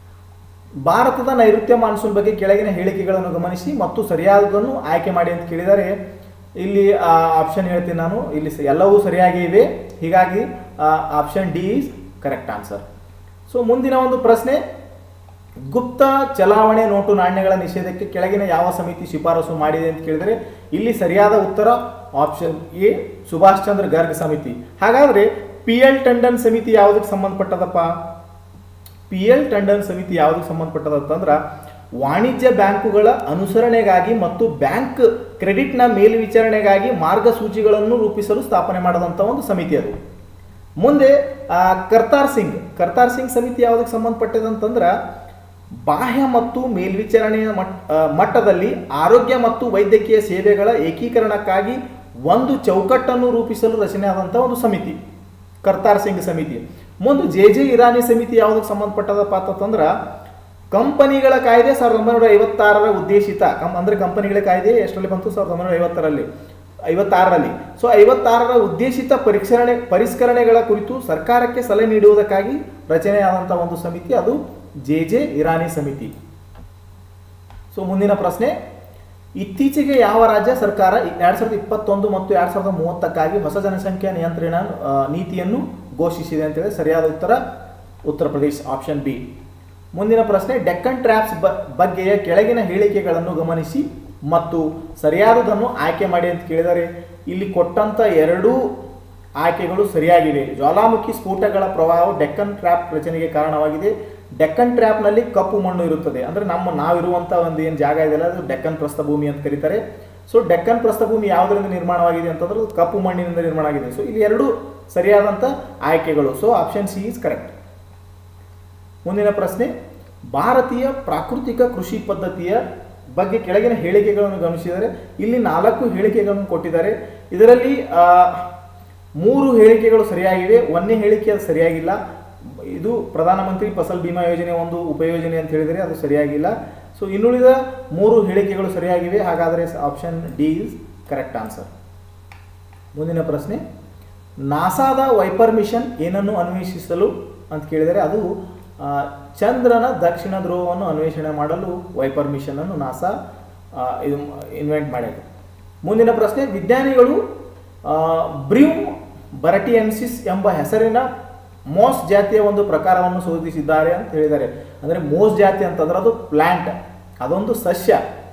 ಭಾರತದ ನೈಋತ್ಯ ಮಾನ್ಸೂನ್ ಬಗ್ಗೆ ಕೆಳಗಿನ ಹೇಳಿಕೆಗಳನ್ನು ಗಮನಿಸಿ ಮತ್ತು ಸರಿಯಾದದನ್ನು ಆಯ್ಕೆ ಮಾಡಿ ಅಂತ ಕೇಳಿದರೆ ಇಲ್ಲಿ ಆಪ್ಷನ್ ಹೇಳ್ತೀನಿ ನಾನು ಇಲ್ಲಿ ಸ- ಎಲ್ಲವೂ ಸರಿಯಾಗಿ ಇವೆ ಹೀಗಾಗಿ option D is correct answer so ಮುಂದಿನ ಒಂದು ಪ್ರಶ್ನೆ ಗುಪ್ತ ಚಲಾವಣೆ ನೋಟು ನಾಣ್ಯಗಳ ನಿಷೇಧಕ್ಕೆ ಕೆಳಗಿನ ಯಾವ ಸಮಿತಿ ಶಿಫಾರಸು ಮಾಡಿದೆ ಅಂತ ಕೇಳಿದರೆ ಇಲ್ಲಿ ಸರಿಯಾದ ಉತ್ತರ ಆಪ್ಷನ್ ಎ ಸುಭಾಷ್ ಚಂದ್ರ ಗರ್ಗ್ ಸಮಿತಿ ಹಾಗಾದ್ರೆ ಪಿ ಎಲ್ ಟಂಡನ್ ಸಮಿತಿ ಯಾವುದಕ್ಕೆ ಸಂಬಂಧಪಟ್ಟದಪ್ಪ ಪಿ ಎಲ್ ಟಂಡನ್ ಸಮಿತಿ ಯಾವುದಕ್ಕೆ ಸಂಬಂಧಪಟ್ಟದಂತಂದ್ರ ವಾಣಿಜ್ಯ ಬ್ಯಾಂಕುಗಳ ಅನುಸರಣೆಗಾಗಿ ಮತ್ತು ಬ್ಯಾಂಕ್ ಕ್ರೆಡಿಟ್ನ ಮೇಲ್ವಿಚಾರಣೆಗಾಗಿ ಮಾರ್ಗಸೂಚಿಗಳನ್ನು ರೂಪಿಸಲು ಸ್ಥಾಪನೆ ಮಾಡದಂತ ಒಂದು ಸಮಿತಿ ಅದು ಮುಂದೆ ಆ, ಕರ್ತಾರ್ ಸಿಂಗ್ ಕರ್ತಾರ್ ಸಿಂಗ್ ಸಮಿತಿ ಯಾವುದಕ್ಕೆ ಸಂಬಂಧಪಟ್ಟದಂತಂದ್ರ ಬಾಹ್ಯ ಮತ್ತು ಮೇಲ್ವಿಚಾರಣೆಯ ಮಟ್ ಆ, ಮಟ್ಟದಲ್ಲಿ ಆರೋಗ್ಯ ಮತ್ತು ವೈದ್ಯಕೀಯ ಸೇವೆಗಳ ಏಕೀಕರಣಕ್ಕಾಗಿ ಒಂದು ಚೌಕಟ್ಟನ್ನು ರೂಪಿಸಲು ರಚನೆ ಆದಂಥ ಒಂದು ಸಮಿತಿ ಕರ್ತಾರ್ ಸಿಂಗ್ ಸಮಿತಿ ಮುಂದೆ ಜೆ ಜೆ ಇರಾನಿ ಸಮಿತಿ ಯಾವುದಕ್ಕೆ ಸಂಬಂಧಪಟ್ಟದಪ್ಪ ಅಂತಂದ್ರ ಕಂಪನಿಗಳ ಕಾಯ್ದೆ ಸಾವಿರದ ಒಂಬೈನೂರ ಐವತ್ತಾರರ ಉದ್ದೇಶಿತ ಕಂ ಅಂದ್ರೆ ಕಂಪನಿಗಳ ಕಾಯ್ದೆ ಎಷ್ಟರಲ್ಲಿ ಬಂತು ಸಾವಿರದ ಒಂಬೈನೂರ ಐವತ್ತರಲ್ಲಿ ಐವತ್ತಾರರಲ್ಲಿ ಸೊ ಐವತ್ತಾರರ ಉದ್ದೇಶಿತ ಪರಿಷ್ಕರಣೆ ಪರಿಷ್ಕರಣೆಗಳ ಕುರಿತು ಸರ್ಕಾರಕ್ಕೆ ಸಲಹೆ ನೀಡುವುದಕ್ಕಾಗಿ ರಚನೆಯಾದಂಥ ಒಂದು ಸಮಿತಿ ಅದು ಜೆ ಜೆ ಇರಾನಿ ಸಮಿತಿ ಸೊ ಮುಂದಿನ ಪ್ರಶ್ನೆ ಇತ್ತೀಚೆಗೆ ಯಾವ ರಾಜ್ಯ ಸರ್ಕಾರ ಎರಡ್ ಸಾವಿರದ ಇಪ್ಪತ್ತೊಂದು ಮತ್ತು ಎರಡ್ ಸಾವಿರದ ಮೂವತ್ತಕ್ಕಾಗಿ ಹೊಸ ಜನಸಂಖ್ಯಾ ನಿಯಂತ್ರಣ ಆ, ನೀತಿಯನ್ನು ಘೋಷಿಸಿದೆ ಅಂತೇಳಿ ಸರಿಯಾದ ಉತ್ತರ ಉತ್ತರ ಪ್ರದೇಶ್ ಆಪ್ಷನ್ ಬಿ ಮುಂದಿನ ಪ್ರಶ್ನೆ ಡೆಕ್ಕನ್ ಟ್ರ್ಯಾಪ್ಸ್ ಬ ಬಗ್ಗೆಯ ಕೆಳಗಿನ ಹೇಳಿಕೆಗಳನ್ನು ಗಮನಿಸಿ ಮತ್ತು ಸರಿಯಾದದನ್ನು ಆಯ್ಕೆ ಮಾಡಿ ಅಂತ ಕೇಳಿದರೆ ಇಲ್ಲಿ ಕೊಟ್ಟಂತ ಎರಡೂ ಆಯ್ಕೆಗಳು ಸರಿಯಾಗಿವೆ ಜ್ವಾಲಾಮುಖಿ ಸ್ಫೋಟಗಳ ಪ್ರವಾಹವು ಡೆಕ್ಕನ್ ಟ್ರ್ಯಾಪ್ ರಚನೆಗೆ ಕಾರಣವಾಗಿದೆ ಡೆಕ್ಕನ್ ಟ್ರ್ಯಾಪ್ನಲ್ಲಿ ಕಪ್ಪು ಮಣ್ಣು ಇರುತ್ತದೆ ಅಂದರೆ ನಮ್ಮ ನಾವಿರುವಂಥ ಒಂದು ಏನು ಜಾಗ ಇದೆಯಲ್ಲ ಅದು ಡೆಕ್ಕನ್ ಪ್ರಸ್ಥಭೂಮಿ ಅಂತ ಕರೀತಾರೆ ಸೊ ಡೆಕ್ಕನ್ ಪ್ರಸ್ಥಭೂಮಿ ಯಾವುದರಿಂದ ನಿರ್ಮಾಣವಾಗಿದೆ ಅಂತಂದ್ರೆ ಅದು ಕಪ್ಪು ಮಣ್ಣಿನಿಂದ ನಿರ್ಮಾಣ ಆಗಿದೆ ಸೊ ಇಲ್ಲಿ ಎರಡು ಸರಿಯಾದಂಥ ಆಯ್ಕೆಗಳು so option C is correct ಮುಂದಿನ ಪ್ರಶ್ನೆ ಭಾರತೀಯ ಪ್ರಾಕೃತಿಕ ಕೃಷಿ ಪದ್ಧತಿಯ ಬಗ್ಗೆ ಕೆಳಗಿನ ಹೇಳಿಕೆಗಳನ್ನು ಗಮನಿಸಿದರೆ ಇಲ್ಲಿ ನಾಲ್ಕು ಹೇಳಿಕೆಗಳನ್ನು ಕೊಟ್ಟಿದ್ದಾರೆ ಇದರಲ್ಲಿ ಆ, ಮೂರು ಹೇಳಿಕೆಗಳು ಸರಿಯಾಗಿವೆ ಒಂದನೇ ಹೇಳಿಕೆ ಅದು ಸರಿಯಾಗಿಲ್ಲ ಇದು ಪ್ರಧಾನಮಂತ್ರಿ ಫಸಲ್ ಬಿಮಾ ಯೋಜನೆ ಒಂದು ಉಪಯೋಜನೆ ಅಂತ ಹೇಳಿದರೆ ಅದು ಸರಿಯಾಗಿಲ್ಲ ಸೊ ಇನ್ನುಳಿದ ಮೂರು ಹೇಳಿಕೆಗಳು ಸರಿಯಾಗಿವೆ ಹಾಗಾದರೆ option D is correct answer ಮುಂದಿನ ಪ್ರಶ್ನೆ ನಾಸಾದ ವೈಪರ್ ಮಿಷನ್ ಏನನ್ನು ಅನ್ವೇಷಿಸಲು ಅಂತ ಕೇಳಿದರೆ ಅದು ಆ, ಚಂದ್ರನ ದಕ್ಷಿಣ ಧ್ರುವವನ್ನು ಅನ್ವೇಷಣೆ ಮಾಡಲು ವೈಪರ್ ಮಿಷನ್ ಅನ್ನು ನಾಸಾ ಆ, ಇದು ಇನ್ವೆಂಟ್ ಮಾಡಿದೆ ಮುಂದಿನ ಪ್ರಶ್ನೆ ವಿಜ್ಞಾನಿಗಳು ಆ, ಬ್ರ್ಯೂಮ್ ಬರಟಿಯನ್ಸಿಸ್ ಎಂಬ ಹೆಸರಿನ ಮೋಸ್ ಜಾತಿಯ ಒಂದು ಪ್ರಕಾರವನ್ನು ಶೋಧಿಸಿದ್ದಾರೆ ಅಂತ ಹೇಳಿದ್ದಾರೆ ಅಂದರೆ ಮೋಸ್ ಜಾತಿ ಅಂತಂದ್ರೆ ಅದು ಪ್ಲಾಂಟ್ ಅದೊಂದು ಸಸ್ಯ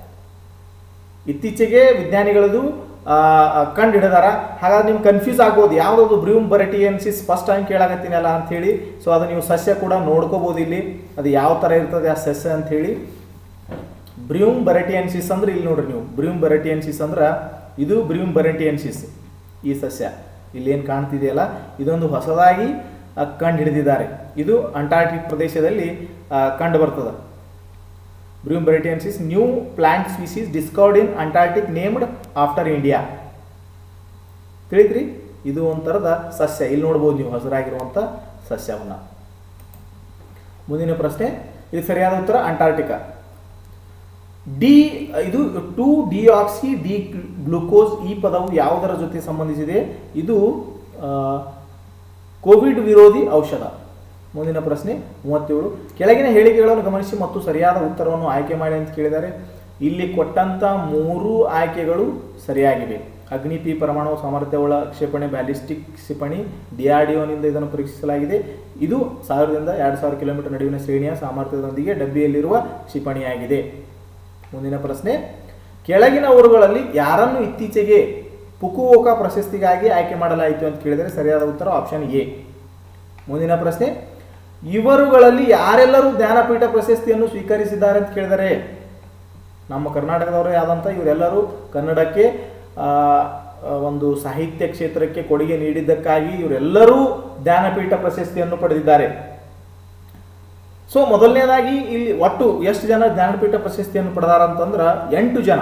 ಇತ್ತೀಚೆಗೆ ವಿಜ್ಞಾನಿಗಳದು ಕಂಡು ಹಿಡಿದಾರ ಹಾಗಾಗಿ ನಿಮ್ಗೆ ಕನ್ಫ್ಯೂಸ್ ಆಗ್ಬೋದು ಯಾವುದದು ಬ್ರೂಮ್ ಬರಟಿಯನ್ಸಿಸ್ ಫಸ್ಟ್ ಟೈಮ್ ಕೇಳಾಕತ್ತೀನಲ್ಲ ಅಂತ ಹೇಳಿ ಸೊ ಅದು ನೀವು ಸಸ್ಯ ಕೂಡ ನೋಡ್ಕೋಬೋದು ಇಲ್ಲಿ ಅದು ಯಾವ ಥರ ಇರ್ತದೆ ಆ ಸಸ್ಯ ಅಂತ ಹೇಳಿ ಬ್ರ್ಯೂಮ್ ಬರಟಿಯನ್ಸಿಸ್ ಅಂದ್ರೆ ಇಲ್ಲಿ ನೋಡ್ರಿ ನೀವು ಬ್ರ್ಯೂಮ್ ಬರಟಿಯನ್ಸಿಸ್ ಅಂದ್ರೆ ಇದು ಬ್ರ್ಯೂಮ್ ಬರಟಿಯನ್ಸಿಸ್ ಈ ಸಸ್ಯ ಇಲ್ಲಿ ಏನು ಕಾಣ್ತಿದೆಯಲ್ಲ ಇದೊಂದು ಹೊಸದಾಗಿ ಕಂಡು ಹಿಡಿದಿದ್ದಾರೆ ಇದು ಅಂಟಾರ್ಟಿಕ್ ಪ್ರದೇಶದಲ್ಲಿ ಕಂಡು ಬರ್ತದೆ Bryum bharatiensis new plant species discovered in Antarctic named after India ತಿಳಿದ್ರಿ ಇದು ಒಂಥರದ ಸಸ್ಯ ಇಲ್ಲಿ ನೋಡ್ಬೋದು ನೀವು ಹಸಿರಾಗಿರುವಂಥ ಸಸ್ಯವನ್ನ ಮುಂದಿನ ಪ್ರಶ್ನೆ ಇದು ಸರಿಯಾದ ಉತ್ತರ ಅಂಟಾರ್ಟಿಕಾ ಡಿ ಇದು ಟು ಡಿಆಕ್ಸಿ ಡಿ ಗ್ಲುಕೋಸ್ ಈ ಪದವು ಯಾವುದರ ಜೊತೆ ಸಂಬಂಧಿಸಿದೆ ಇದು ಆ, ಕೋವಿಡ್ ವಿರೋಧಿ ಔಷಧ ಮುಂದಿನ ಪ್ರಶ್ನೆ ಮೂವತ್ತೇಳು ಕೆಳಗಿನ ಹೇಳಿಕೆಗಳನ್ನು ಗಮನಿಸಿ ಮತ್ತು ಸರಿಯಾದ ಉತ್ತರವನ್ನು ಆಯ್ಕೆ ಮಾಡಿ ಅಂತ ಕೇಳಿದ್ದಾರೆ ಇಲ್ಲಿ ಕೊಟ್ಟಂತ ಮೂರು ಆಯ್ಕೆಗಳು ಸರಿಯಾಗಿವೆ ಅಗ್ನಿ ಪಿ ಪರಮಾಣು ಸಾಮರ್ಥ್ಯವುಳ್ಳ ಕ್ಷಿಪಣಿ ಬ್ಯಾಲಿಸ್ಟಿಕ್ ಕ್ಷಿಪಣಿ ಡಿಆರ್ಡಿಒನಿಂದ ಇದನ್ನು ಪರೀಕ್ಷಿಸಲಾಗಿದೆ ಇದು ಸಾವಿರದಿಂದ ಎರಡು ಸಾವಿರ ಕಿಲೋಮೀಟರ್ ನಡುವಿನ ಶ್ರೇಣಿಯ ಸಾಮರ್ಥ್ಯದೊಂದಿಗೆ ಡಬ್ಬಿಯಲ್ಲಿರುವ ಕ್ಷಿಪಣಿಯಾಗಿದೆ ಮುಂದಿನ ಪ್ರಶ್ನೆ ಕೆಳಗಿನವರುಗಳಲ್ಲಿ ಯಾರನ್ನು ಇತ್ತೀಚೆಗೆ ಪುಕುವೋಕ ಪ್ರಶಸ್ತಿಗಾಗಿ ಆಯ್ಕೆ ಮಾಡಲಾಯಿತು ಅಂತ ಕೇಳಿದರೆ ಸರಿಯಾದ ಉತ್ತರ ಆಪ್ಷನ್ ಎ ಮುಂದಿನ ಪ್ರಶ್ನೆ ಇವರುಗಳಲ್ಲಿ ಯಾರೆಲ್ಲರೂ ಜ್ಞಾನಪೀಠ ಪ್ರಶಸ್ತಿಯನ್ನು ಸ್ವೀಕರಿಸಿದ್ದಾರೆ ಅಂತ ಕೇಳಿದರೆ ನಮ್ಮ ಕರ್ನಾಟಕದವರೇ ಆದಂಥ ಇವರೆಲ್ಲರೂ ಕನ್ನಡಕ್ಕೆ ಆ, ಆ, ಒಂದು ಸಾಹಿತ್ಯ ಕ್ಷೇತ್ರಕ್ಕೆ ಕೊಡುಗೆ ನೀಡಿದ್ದಕ್ಕಾಗಿ ಇವರೆಲ್ಲರೂ ಜ್ಞಾನಪೀಠ ಪ್ರಶಸ್ತಿಯನ್ನು ಪಡೆದಿದ್ದಾರೆ ಸೊ ಮೊದಲನೇದಾಗಿ ಇಲ್ಲಿ ಒಟ್ಟು ಎಷ್ಟು ಜನ ಜ್ಞಾನಪೀಠ ಪ್ರಶಸ್ತಿಯನ್ನು ಪಡೆದಾರ ಅಂತಂದ್ರ ಎಂಟು ಜನ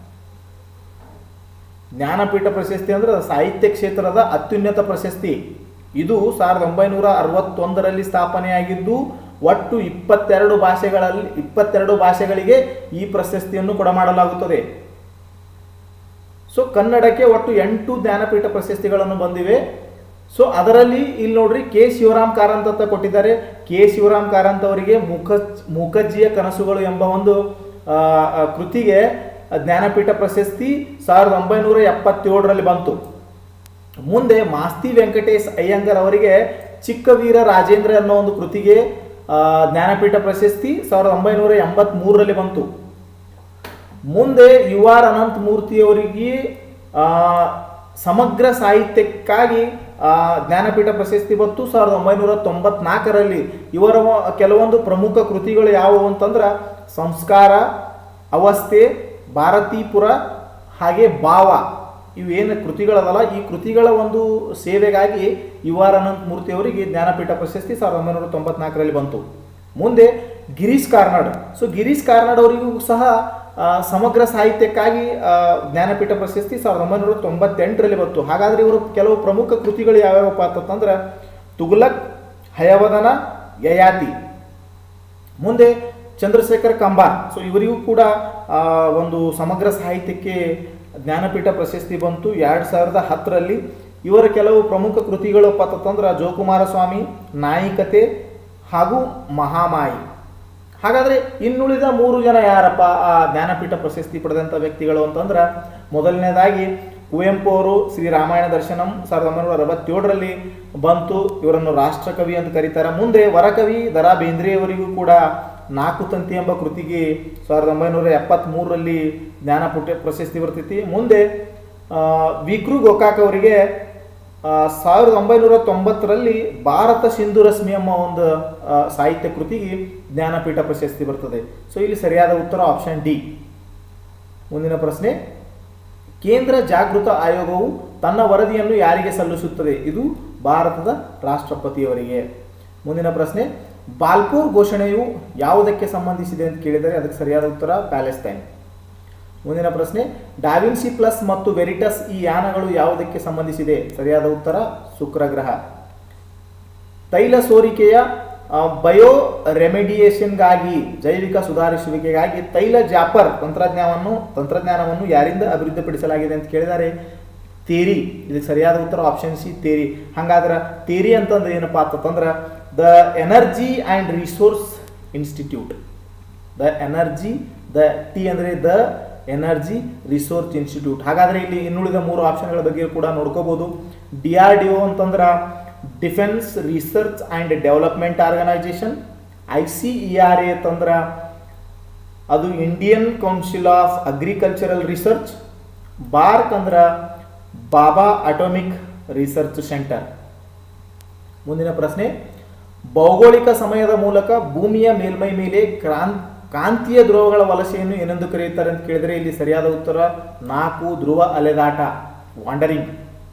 ಜ್ಞಾನಪೀಠ ಪ್ರಶಸ್ತಿ ಅಂದ್ರೆ ಸಾಹಿತ್ಯ ಕ್ಷೇತ್ರದ ಅತ್ಯುನ್ನತ ಪ್ರಶಸ್ತಿ ಇದು ಸಾವಿರದ ಒಂಬೈನೂರ ಅರವತ್ತೊಂದರಲ್ಲಿ ಸ್ಥಾಪನೆಯಾಗಿದ್ದು ಒಟ್ಟು ಇಪ್ಪತ್ತೆರಡು ಭಾಷೆಗಳಲ್ಲಿ ಇಪ್ಪತ್ತೆರಡು ಭಾಷೆಗಳಿಗೆ ಈ ಪ್ರಶಸ್ತಿಯನ್ನು ಕೊಡಮಾಡಲಾಗುತ್ತದೆ ಸೊ ಕನ್ನಡಕ್ಕೆ ಒಟ್ಟು ಎಂಟು ಜ್ಞಾನಪೀಠ ಪ್ರಶಸ್ತಿಗಳನ್ನು ಬಂದಿವೆ ಸೊ ಅದರಲ್ಲಿ ಇಲ್ಲಿ ನೋಡ್ರಿ ಕೆ ಶಿವರಾಮ್ ಕಾರಂತ್ ಅಂತ ಕೊಟ್ಟಿದ್ದಾರೆ ಕೆ ಶಿವರಾಮ್ ಕಾರಂತ್ ಅವರಿಗೆ ಮುಖ ಮುಖಜ್ಜಿಯ ಕನಸುಗಳು ಎಂಬ ಒಂದು ಆ, ಆ, ಕೃತಿಗೆ ಜ್ಞಾನಪೀಠ ಪ್ರಶಸ್ತಿ ಸಾವಿರದ ಒಂಬೈನೂರ ಎಪ್ಪತ್ತೇಳರಲ್ಲಿ ಬಂತು ಮುಂದೆ ಮಾಸ್ತಿ ವೆಂಕಟೇಶ್ ಅಯ್ಯಂಗರ್ ಅವರಿಗೆ ಚಿಕ್ಕವೀರ ರಾಜೇಂದ್ರ ಅನ್ನೋ ಒಂದು ಕೃತಿಗೆ ಆ, ಜ್ಞಾನಪೀಠ ಪ್ರಶಸ್ತಿ ಸಾವಿರದ ಒಂಬೈನೂರ ಎಂಬತ್ತ್ ಮೂರರಲ್ಲಿ ಬಂತು ಮುಂದೆ ಯು ಆರ್ ಅನಂತ ಮೂರ್ತಿಯವರಿಗೆ ಆ, ಸಮಗ್ರ ಸಾಹಿತ್ಯಕ್ಕಾಗಿ ಆ, ಜ್ಞಾನಪೀಠ ಪ್ರಶಸ್ತಿ ಬಂತು ಸಾವಿರದ ಒಂಬೈನೂರ ತೊಂಬತ್ನಾಲ್ಕರಲ್ಲಿ ಇವರ ವ- ಕೆಲವೊಂದು ಪ್ರಮುಖ ಕೃತಿಗಳು ಯಾವುವು ಅಂತಂದ್ರೆ ಸಂಸ್ಕಾರ ಅವಸ್ಥೆ ಭಾರತೀಪುರ ಹಾಗೆ ಭಾವ ಇವೇನು ಕೃತಿಗಳದಲ್ಲ ಈ ಕೃತಿಗಳ ಒಂದು ಸೇವೆಗಾಗಿ ಯು ಆರ್ ಅನಂತ ಮೂರ್ತಿ ಅವರಿಗೆ ಜ್ಞಾನಪೀಠ ಪ್ರಶಸ್ತಿ ಸಾವಿರದ ಒಂಬೈನೂರ ತೊಂಬತ್ನಾಲ್ಕರಲ್ಲಿ ಬಂತು ಮುಂದೆ ಗಿರೀಶ್ ಕಾರ್ನಾಡ್ ಸೊ ಗಿರೀಶ್ ಕಾರ್ನಾಡ್ ಅವರಿಗೂ ಸಹ ಆ, ಸಮಗ್ರ ಸಾಹಿತ್ಯಕ್ಕಾಗಿ ಆ, ಜ್ಞಾನಪೀಠ ಪ್ರಶಸ್ತಿ ಸಾವಿರದ ಒಂಬೈನೂರ ತೊಂಬತ್ತೆಂಟರಲ್ಲಿ ಬಂತು ಹಾಗಾದ್ರೆ ಇವರು ಕೆಲವು ಪ್ರಮುಖ ಕೃತಿಗಳು ಯಾವ್ಯಾವಪ್ಪ ಅಂತಂದ್ರೆ ತುಗುಲಕ್ ಹಯವದನ ಯಯಾತಿ ಮುಂದೆ ಚಂದ್ರಶೇಖರ್ ಕಂಬಾರ್ ಸೊ ಇವರಿಗೂ ಕೂಡ ಆ, ಒಂದು ಸಮಗ್ರ ಸಾಹಿತ್ಯಕ್ಕೆ ಜ್ಞಾನಪೀಠ ಪ್ರಶಸ್ತಿ ಬಂತು ಎರಡು ಸಾವಿರದ ಹತ್ತರಲ್ಲಿ ಇವರ ಕೆಲವು ಪ್ರಮುಖ ಕೃತಿಗಳಪ್ಪ ಅಂತಂದ್ರೆ ಜೋಕುಮಾರ ಸ್ವಾಮಿ ನಾಯಿಕತೆ ಹಾಗೂ ಮಹಾಮಾಯಿ ಹಾಗಾದ್ರೆ ಇನ್ನುಳಿದ ಮೂರು ಜನ ಯಾರಪ್ಪ ಆ ಜ್ಞಾನಪೀಠ ಪ್ರಶಸ್ತಿ ಪಡೆದಂಥ ವ್ಯಕ್ತಿಗಳು ಅಂತಂದ್ರೆ ಮೊದಲನೇದಾಗಿ ಕುವೆಂಪು ಅವರು ಶ್ರೀ ರಾಮಾಯಣ ದರ್ಶನಂ ಸಾವಿರದ ಒಂಬೈನೂರ ಅರವತ್ತೇಳರಲ್ಲಿ ಬಂತು ಇವರನ್ನು ರಾಷ್ಟ್ರಕವಿ ಅಂತ ಕರೀತಾರೆ ಮುಂದೆ ವರಕವಿ ದರಾ ಬೇಂದ್ರೆಯವರಿಗೂ ಕೂಡ ನಾಲ್ಕು ತಂತಿ ಎಂಬ ಕೃತಿಗೆ ಸಾವಿರದ ಒಂಬೈನೂರ ಎಪ್ಪತ್ತ್ಮೂರರಲ್ಲಿ ಜ್ಞಾನಪೀಠ ಪ್ರಶಸ್ತಿ ಬರ್ತೈತಿ ಮುಂದೆ ಆ, ವಿಕ್ರು ಗೋಕಾಕ್ ಅವರಿಗೆ ಆ, ಸಾವಿರದ ಒಂಬೈನೂರ ತೊಂಬತ್ತರಲ್ಲಿ ಭಾರತ ಸಿಂಧು ರಶ್ಮಿ ಎಂಬ ಒಂದು ಆ, ಸಾಹಿತ್ಯ ಕೃತಿಗೆ ಜ್ಞಾನಪೀಠ ಪ್ರಶಸ್ತಿ ಬರ್ತದೆ ಸೊ ಇಲ್ಲಿ ಸರಿಯಾದ ಉತ್ತರ ಆಪ್ಷನ್ ಡಿ ಮುಂದಿನ ಪ್ರಶ್ನೆ ಕೇಂದ್ರ ಜಾಗೃತ ಆಯೋಗವು ತನ್ನ ವರದಿಯನ್ನು ಯಾರಿಗೆ ಸಲ್ಲಿಸುತ್ತದೆ ಇದು ಭಾರತದ ರಾಷ್ಟ್ರಪತಿಯವರಿಗೆ ಮುಂದಿನ ಪ್ರಶ್ನೆ ಬಾಲ್ಪೂರ್ ಘೋಷಣೆಯು ಯಾವುದಕ್ಕೆ ಸಂಬಂಧಿಸಿದೆ ಅಂತ ಕೇಳಿದರೆ ಅದಕ್ಕೆ ಸರಿಯಾದ ಉತ್ತರ ಪ್ಯಾಲೆಸ್ತೈನ್ ಮುಂದಿನ ಪ್ರಶ್ನೆ ಡಾವಿನ್ಸಿ ಪ್ಲಸ್ ಮತ್ತು ವೆರಿಟಸ್ ಈ ಯಾನಗಳು ಯಾವುದಕ್ಕೆ ಸಂಬಂಧಿಸಿದೆ ಸರಿಯಾದ ಉತ್ತರ ಶುಕ್ರ ಗ್ರಹ ತೈಲ ಸೋರಿಕೆಯ ಆ, ಬಯೋ ರೆಮಿಡಿಯೇಷನ್ಗಾಗಿ ಜೈವಿಕ ಸುಧಾರಿಸುವಿಕೆಗಾಗಿ ತೈಲ ಜಾಪರ್ ತಂತ್ರಜ್ಞಾನವನ್ನು ತಂತ್ರಜ್ಞಾನವನ್ನು ಯಾರಿಂದ ಅಭಿವೃದ್ಧಿಪಡಿಸಲಾಗಿದೆ ಅಂತ ಕೇಳಿದರೆ ತೇರಿ ಇದಕ್ಕೆ ಸರಿಯಾದ ಉತ್ತರ ಆಪ್ಷನ್ ಸಿ ತೇರಿ ಹಂಗಾದ್ರೆ ತೇರಿ ಅಂತಂದ್ರೆ ಏನಪ್ಪ ಅಂತಂದ್ರೆ the energy and resource institute the energy the T ಅಂದರೆ ದ ಎನರ್ಜಿ ರಿಸೋರ್ಚ್ ಇನ್ಸ್ಟಿಟ್ಯೂಟ್ ಹಾಗಾದರೆ ಇಲ್ಲಿ ಇನ್ನುಳಿದ ಮೂರು ಆಪ್ಷನ್ಗಳ ಬಗ್ಗೆ ಕೂಡ ನೋಡ್ಕೋಬಹುದು ಡಿ ಆರ್ ಡಿ ಒ ಅಂತಂದ್ರೆ Defence Research and Development Organisation I C E R A ಅಂತಂದ್ರೆ ಅದು Indian Council of Agricultural Research BARC ಅಂದ್ರೆ ಬಾಬಾ ಅಟೋಮಿಕ್ ರಿಸರ್ಚ್ ಸೆಂಟರ್ ಮುಂದಿನ ಪ್ರಶ್ನೆ ಭೌಗೋಳಿಕ ಸಮಯದ ಮೂಲಕ ಭೂಮಿಯ ಮೇಲ್ಮೈ ಮೇಲೆ ಕ್ರಾಂತ್ ಕಾಂತೀಯ ಧ್ರುವಗಳ ವಲಸೆಯನ್ನು ಏನೆಂದು ಕರೆಯುತ್ತಾರೆ ಅಂತ ಕೇಳಿದರೆ ಇಲ್ಲಿ ಸರಿಯಾದ ಉತ್ತರ ನಾಲ್ಕು ಧ್ರುವ ಅಲೆದಾಟ ವಾಂಡರಿಂಗ್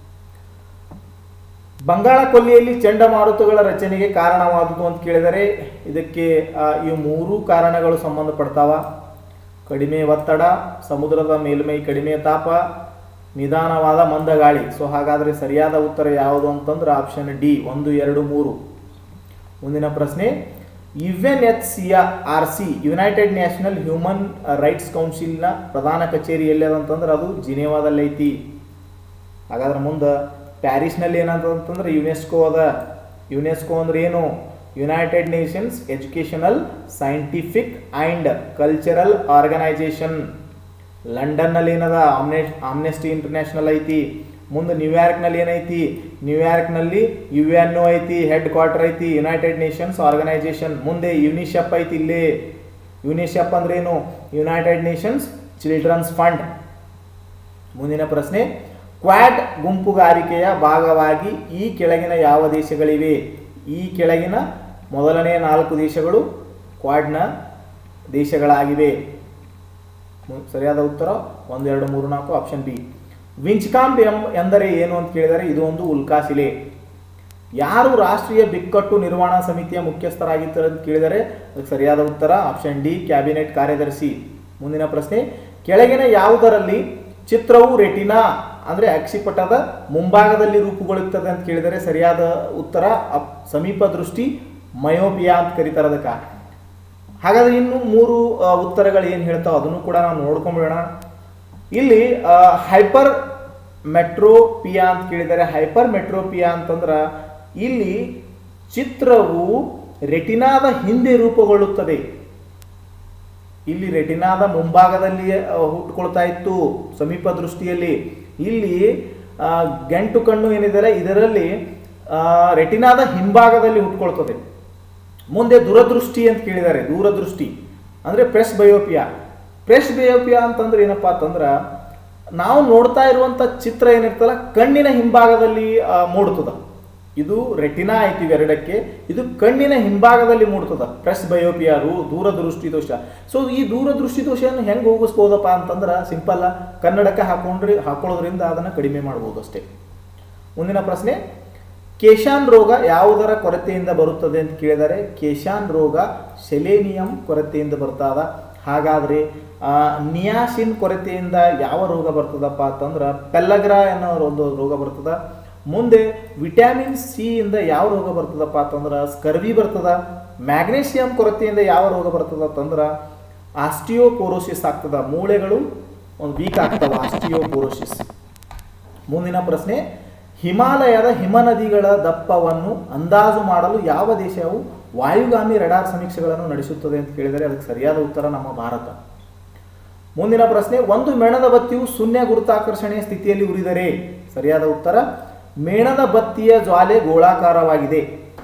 ಬಂಗಾಳ ಕೊಲ್ಲಿಯಲ್ಲಿ ಚಂಡಮಾರುತಗಳ ರಚನೆಗೆ ಕಾರಣವಾದುದು ಅಂತ ಕೇಳಿದರೆ ಇದಕ್ಕೆ ಆ, ಈ ಮೂರು ಕಾರಣಗಳು ಸಂಬಂಧಪಡ್ತಾವ ಕಡಿಮೆ ಒತ್ತಡ ಸಮುದ್ರದ ಮೇಲ್ಮೈ ಕಡಿಮೆ ತಾಪ ನಿಧಾನವಾದ ಮಂದ ಗಾಳಿ ಸೊ ಹಾಗಾದರೆ ಸರಿಯಾದ ಉತ್ತರ ಯಾವುದು ಅಂತಂದ್ರೆ ಆಪ್ಷನ್ ಡಿ ಒಂದು ಎರಡು ಮೂರು ಮುಂದಿನ ಪ್ರಶ್ನೆ N H C R C United National Human Rights ಕೌನ್ಸಿಲ್ನ ಪ್ರಧಾನ ಕಚೇರಿ ಎಲ್ಲಿ ಅಂತಂದ್ರೆ ಅದು ಜಿನೇವಾದಲ್ಲಿ ಐತಿ ಹಾಗಾದ್ರೆ ಮುಂದೆ ಪ್ಯಾರಿಸ್ನಲ್ಲಿ ಏನಂತಂದ್ರೆ ಯುನೆಸ್ಕೋ ಅದ ಯುನೆಸ್ಕೋ ಅಂದ್ರೆ ಏನು United Nations Educational Scientific and Cultural Organisation ಲಂಡನ್ನಲ್ಲಿ ಏನದ ಆಮ್ನೆ ಆಮ್ನೆಸ್ಟಿ ಇಂಟರ್ನ್ಯಾಷನಲ್ ಐತಿ ಮುಂದೆ ನ್ಯೂಯಾರ್ಕ್ನಲ್ಲಿ ಏನೈತಿ ನ್ಯೂಯಾರ್ಕ್ನಲ್ಲಿ ಯು ಎನ್ ಒ ಐತಿ ಹೆಡ್ ಕ್ವಾರ್ಟರ್ ಐತಿ ಯುನೈಟೆಡ್ ನೇಷನ್ಸ್ ಆರ್ಗನೈಜೇಷನ್ ಮುಂದೆ ಯುನಿಶೆಪ್ ಐತಿ ಇಲ್ಲಿ ಯುನಿಶೆಪ್ ಅಂದ್ರೆ ಏನು ಯುನೈಟೆಡ್ ನೇಷನ್ಸ್ ಚಿಲ್ಡ್ರನ್ಸ್ ಫಂಡ್ ಮುಂದಿನ ಪ್ರಶ್ನೆ ಕ್ವಾಡ್ ಗುಂಪುಗಾರಿಕೆಯ ಭಾಗವಾಗಿ ಈ ಕೆಳಗಿನ ಯಾವ ದೇಶಗಳಿವೆ ಈ ಕೆಳಗಿನ ಮೊದಲನೇ ನಾಲ್ಕು ದೇಶಗಳು ಕ್ವಾಡ್ನ ದೇಶಗಳಾಗಿವೆ ಮು- ಸರಿಯಾದ ಉತ್ತರ ಒಂದು ಎರಡು ಮೂರು ನಾಲ್ಕು ಆಪ್ಷನ್ ಬಿ ವಿಂಚ್ಕಾಂಪ್ ಎಂ ಎಂದರೆ ಏನು ಅಂತ ಕೇಳಿದರೆ ಇದು ಒಂದು ಉಲ್ಕಾಶಿಲೆ ಯಾರು ರಾಷ್ಟ್ರೀಯ ಬಿಕ್ಕಟ್ಟು ನಿರ್ವಹಣಾ ಸಮಿತಿಯ ಮುಖ್ಯಸ್ಥರಾಗಿದ್ದಾರೆ ಅಂತ ಕೇಳಿದರೆ ಅದಕ್ಕೆ ಸರಿಯಾದ ಉತ್ತರ ಆಪ್ಷನ್ ಡಿ ಕ್ಯಾಬಿನೆಟ್ ಕಾರ್ಯದರ್ಶಿ ಮುಂದಿನ ಪ್ರಶ್ನೆ ಕೆಳಗಿನ ಯಾವುದರಲ್ಲಿ ಚಿತ್ರವು ರೆಟಿನಾ ಅಂದರೆ ಅಕ್ಷಿಪಟದ ಮುಂಭಾಗದಲ್ಲಿ ರೂಪುಗೊಳ್ಳುತ್ತದೆ ಅಂತ ಕೇಳಿದರೆ ಸರಿಯಾದ ಉತ್ತರ ಅಪ್- ಸಮೀಪ ದೃಷ್ಟಿ ಮಯೋಪಿಯಾ ಅಂತ ಕರೀತಾರೆ ಅದಕ್ಕೆ ಹಾಗಾದ್ರೆ ಇನ್ನು ಮೂರು ಆ, ಉತ್ತರಗಳು ಏನು ಹೇಳ್ತಾವೆ ಅದನ್ನು ಕೂಡ ನಾವು ನೋಡ್ಕೊಂಬಿಡೋಣ ಇಲ್ಲಿ ಹೈಪರ್ ಮೆಟ್ರೋಪಿಯಾ ಅಂತ ಕೇಳಿದ್ದಾರೆ ಹೈಪರ್ ಮೆಟ್ರೋಪಿಯಾ ಅಂತಂದ್ರೆ ಇಲ್ಲಿ ಚಿತ್ರವು ರೆಟಿನಾದ ಹಿಂದೆ ರೂಪುಗೊಳ್ಳುತ್ತದೆ ಇಲ್ಲಿ ರೆಟಿನಾದ ಮುಂಭಾಗದಲ್ಲಿ ಆ, ಹುಟ್ಟುಕೊಳ್ತಾ ಇತ್ತು ಸಮೀಪ ದೃಷ್ಟಿಯಲ್ಲಿ ಇಲ್ಲಿ ಆ, ಗಂಟು ಕಣ್ಣು ಏನಿದೆ ಇದರಲ್ಲಿ ಆ, ರೆಟಿನಾದ ಹಿಂಭಾಗದಲ್ಲಿ ಹುಟ್ಕೊಳ್ತದೆ ಮುಂದೆ ದೂರದೃಷ್ಟಿ ಅಂತ ಕೇಳಿದ್ದಾರೆ ದೂರದೃಷ್ಟಿ ಅಂದರೆ ಪ್ರೆಸ್ ಬಯೋಪಿಯಾ ಪ್ರೆಸ್ ಬಯೋಪಿಯಾ ಅಂತಂದ್ರೆ ಏನಪ್ಪಾ ಅಂತಂದ್ರೆ ನಾವು ನೋಡ್ತಾ ಇರುವಂಥ ಚಿತ್ರ ಏನಿರ್ತಲ್ಲ ಕಣ್ಣಿನ ಹಿಂಭಾಗದಲ್ಲಿ ಆ, ಮೂಡ್ತದ ಇದು ರೆಟಿನಾ ಐತಿ ಇವೆರಡಕ್ಕೆ ಇದು ಕಣ್ಣಿನ ಹಿಂಭಾಗದಲ್ಲಿ ಮೂಡ್ತದ ಪ್ರೆಸ್ ಬಯೋಪಿಯಾ ರೂ ದೂರದೃಷ್ಟಿ ದೋಷ ಸೊ ಈ ದೂರದೃಷ್ಟಿ ದೋಷವನ್ನು ಹೆಂಗೆ ಹೋಗಿಸ್ಬೋದಪ್ಪ ಅಂತಂದ್ರೆ ಸಿಂಪಲ್ ಕನ್ನಡಕ್ಕೆ ಹಾಕೊಂಡ್ರಿ ಹಾಕೊಳ್ಳೋದ್ರಿಂದ ಅದನ್ನು ಕಡಿಮೆ ಮಾಡ್ಬೋದು ಅಷ್ಟೇ ಮುಂದಿನ ಪ್ರಶ್ನೆ ಕೇಶಾನ್ ರೋಗ ಯಾವುದರ ಕೊರತೆಯಿಂದ ಬರುತ್ತದೆ ಅಂತ ಕೇಳಿದರೆ ಕೇಶಾನ್ ರೋಗ ಸೆಲೇನಿಯಂ ಕೊರತೆಯಿಂದ ಬರ್ತದ ಹಾಗಾದರೆ ನಿಯಾಸಿನ್ ಕೊರತೆಯಿಂದ ಯಾವ ರೋಗ ಬರ್ತದಪ್ಪ ಅಂತಂದ್ರೆ ಪೆಲ್ಲಗ್ರಾ ಅನ್ನೋ ಒಂದು ರೋಗ ಬರ್ತದ ಮುಂದೆ ವಿಟಮಿನ್ ಸಿ ಇಂದ ಯಾವ ರೋಗ ಬರ್ತದಪ್ಪ ಅಂತಂದ್ರೆ ಸ್ಕರ್ವಿ ಬರ್ತದ ಮ್ಯಾಗ್ನೇಷಿಯಂ ಕೊರತೆಯಿಂದ ಯಾವ ರೋಗ ಬರ್ತದ ಅಂತಂದ್ರೆ ಆಸ್ಟಿಯೋಪೋರೋಸಿಸ್ ಆಗ್ತದ ಮೂಳೆಗಳು ಒಂದು ವೀಕ್ ಆಗ್ತವ ಆಸ್ಟಿಯೋಪೋರೋಸಿಸ್ ಮುಂದಿನ ಪ್ರಶ್ನೆ ಹಿಮಾಲಯದ ಹಿಮನದಿಗಳ ದಪ್ಪವನ್ನು ಅಂದಾಜು ಮಾಡಲು ಯಾವ ದೇಶವು ವಾಯುಗಾಮಿ ರಡಾರ್ ಸಮೀಕ್ಷೆಗಳನ್ನು ನಡೆಸುತ್ತದೆ ಅಂತ ಕೇಳಿದರೆ ಅದಕ್ಕೆ ಸರಿಯಾದ ಉತ್ತರ ನಮ್ಮ ಭಾರತ ಮುಂದಿನ ಪ್ರಶ್ನೆ ಒಂದು ಮೇಣದ ಬತ್ತಿಯು ಶೂನ್ಯ ಗುರುತಾಕರ್ಷಣೆಯ ಸ್ಥಿತಿಯಲ್ಲಿ ಉರಿದರೆ ಸರಿಯಾದ ಉತ್ತರ ಮೇಣದ ಬತ್ತಿಯ ಜ್ವಾಲೆ ಗೋಳಾಕಾರವಾಗಿದೆ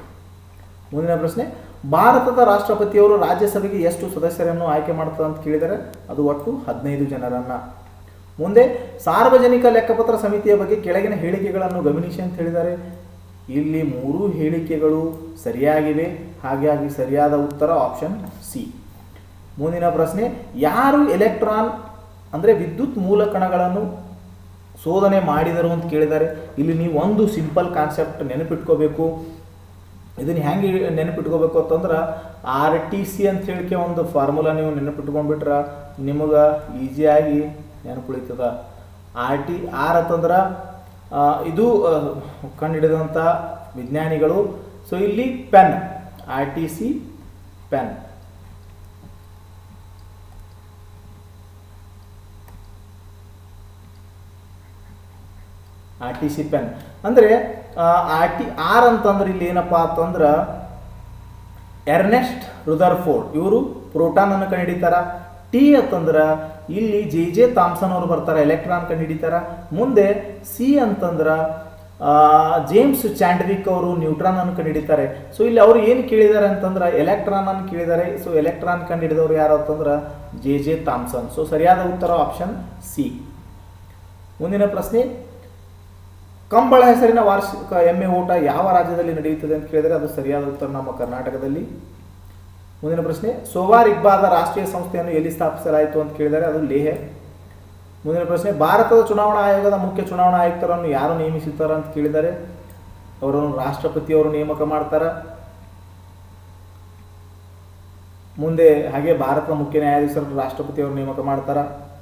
ಮುಂದಿನ ಪ್ರಶ್ನೆ ಭಾರತದ ರಾಷ್ಟ್ರಪತಿಯವರು ರಾಜ್ಯಸಭೆಗೆ ಎಷ್ಟು ಸದಸ್ಯರನ್ನು ಆಯ್ಕೆ ಮಾಡ್ತಾರೆ ಅಂತ ಕೇಳಿದರೆ ಅದು ಒಟ್ಟು ಹದಿನೈದು ಜನರನ್ನ ಮುಂದೆ ಸಾರ್ವಜನಿಕ ಲೆಕ್ಕಪತ್ರ ಸಮಿತಿಯ ಬಗ್ಗೆ ಕೆಳಗಿನ ಹೇಳಿಕೆಗಳನ್ನು ಗಮನಿಸಿ ಅಂತ ಹೇಳಿದ್ದಾರೆ ಇಲ್ಲಿ ಮೂರು ಹೇಳಿಕೆಗಳು ಸರಿಯಾಗಿವೆ ಹಾಗಾಗಿ ಸರಿಯಾದ ಉತ್ತರ ಆಪ್ಷನ್ ಸಿ ಮುಂದಿನ ಪ್ರಶ್ನೆ ಯಾರು ಎಲೆಕ್ಟ್ರಾನ್ ಅಂದರೆ ವಿದ್ಯುತ್ ಮೂಲಕಣಗಳನ್ನು ಶೋಧನೆ ಮಾಡಿದರು ಅಂತ ಕೇಳಿದ್ದಾರೆ ಇಲ್ಲಿ ನೀವು ಒಂದು ಸಿಂಪಲ್ ಕಾನ್ಸೆಪ್ಟ್ ನೆನಪಿಟ್ಕೋಬೇಕು ಇದನ್ನ ಹೆಂಗೆ ನೆನಪಿಟ್ಕೋಬೇಕು ಅಂತಂದ್ರೆ ಆರ್ ಟಿ ಸಿ ಅಂತ ಹೇಳಿಕೆ ಒಂದು ಫಾರ್ಮುಲಾ ನೀವು ನೆನಪಿಟ್ಕೊಂಡ್ಬಿಟ್ರೆ ನಿಮಗೆ ಈಸಿಯಾಗಿ ನೆನಪುಳಿತದ ಆರ್ ಟಿ ಆರ್ ಅಂತಂದ್ರೆ ಆ, ಇದು ಆ, ಕಂಡುಹಿಡಿದಂಥ ವಿಜ್ಞಾನಿಗಳು ಸೊ ಇಲ್ಲಿ pen R T C pen R T C pen ಅಂದರೆ ಆರ್ ಟಿ ಆರ್ ಅಂತಂದ್ರೆ ಇಲ್ಲಿ ಏನಪ್ಪಾ ಅಂತಂದ್ರೆ ಎರ್ನೆಸ್ಟ್ ರುದರ್ಫೋರ್ಡ್ ಇವರು ಪ್ರೋಟಾನ್ ಅನ್ನು ಕಂಡುಹಿಡಿತಾರ ಟಿ ಅಂತಂದ್ರೆ ಇಲ್ಲಿ ಜೆ ಜೆ ಥಾಮ್ಸನ್ ಅವರು ಬರ್ತಾರೆ ಎಲೆಕ್ಟ್ರಾನ್ ಕಂಡುಹಿಡಿತಾರ ಮುಂದೆ ಸಿ ಅಂತಂದ್ರೆ ಆ, ಜೇಮ್ಸ್ ಚಾಂಡ್ವಿಕ್ ಅವರು ನ್ಯೂಟ್ರಾನ್ ಅನ್ನು ಕಂಡುಹಿಡಿತಾರೆ ಸೊ ಇಲ್ಲಿ ಅವರು ಏನು ಕೇಳಿದ್ದಾರೆ ಅಂತಂದ್ರೆ ಎಲೆಕ್ಟ್ರಾನ್ ಅನ್ನು ಕೇಳಿದ್ದಾರೆ ಸೊ ಎಲೆಕ್ಟ್ರಾನ್ ಕಂಡುಹಿಡಿದವರು ಯಾರು ಅಂತಂದ್ರೆ ಜೆ ಜೆ ಥಾಮ್ಸನ್ ಸೊ ಸರಿಯಾದ ಉತ್ತರ ಆಪ್ಷನ್ ಸಿ ಮುಂದಿನ ಪ್ರಶ್ನೆ ಕಂಬಳ ಹೆಸರಿನ ವಾರ್ಷಿಕ ಎಮ್ಮೆ ಊಟ ಯಾವ ರಾಜ್ಯದಲ್ಲಿ ನಡೆಯುತ್ತದೆ ಅಂತ ಕೇಳಿದರೆ ಅದು ಸರಿಯಾದ ಉತ್ತರ ನಮ್ಮ ಕರ್ನಾಟಕದಲ್ಲಿ ಮುಂದಿನ ಪ್ರಶ್ನೆ ಸೋವಾರ್ ಇಕ್ಬಾದ ರಾಷ್ಟ್ರೀಯ ಸಂಸ್ಥೆಯನ್ನು ಎಲ್ಲಿ ಸ್ಥಾಪಿಸಲಾಯಿತು ಅಂತ ಕೇಳಿದರೆ ಅದು ಲೇಹೆ ಮುಂದಿನ ಪ್ರಶ್ನೆ ಭಾರತದ ಚುನಾವಣಾ ಆಯೋಗದ ಮುಖ್ಯ ಚುನಾವಣಾ ಆಯುಕ್ತರನ್ನು ಯಾರು ನೇಮಿಸುತ್ತಾರೆ ಅಂತ ಕೇಳಿದರೆ ಅವರನ್ನು ರಾಷ್ಟ್ರಪತಿಯವರು ನೇಮಕ ಮಾಡ್ತಾರ ಮುಂದೆ ಹಾಗೆ ಭಾರತದ ಮುಖ್ಯ ನ್ಯಾಯಾಧೀಶರನ್ನು ರಾಷ್ಟ್ರಪತಿಯವರು ನೇಮಕ ಮಾಡ್ತಾರ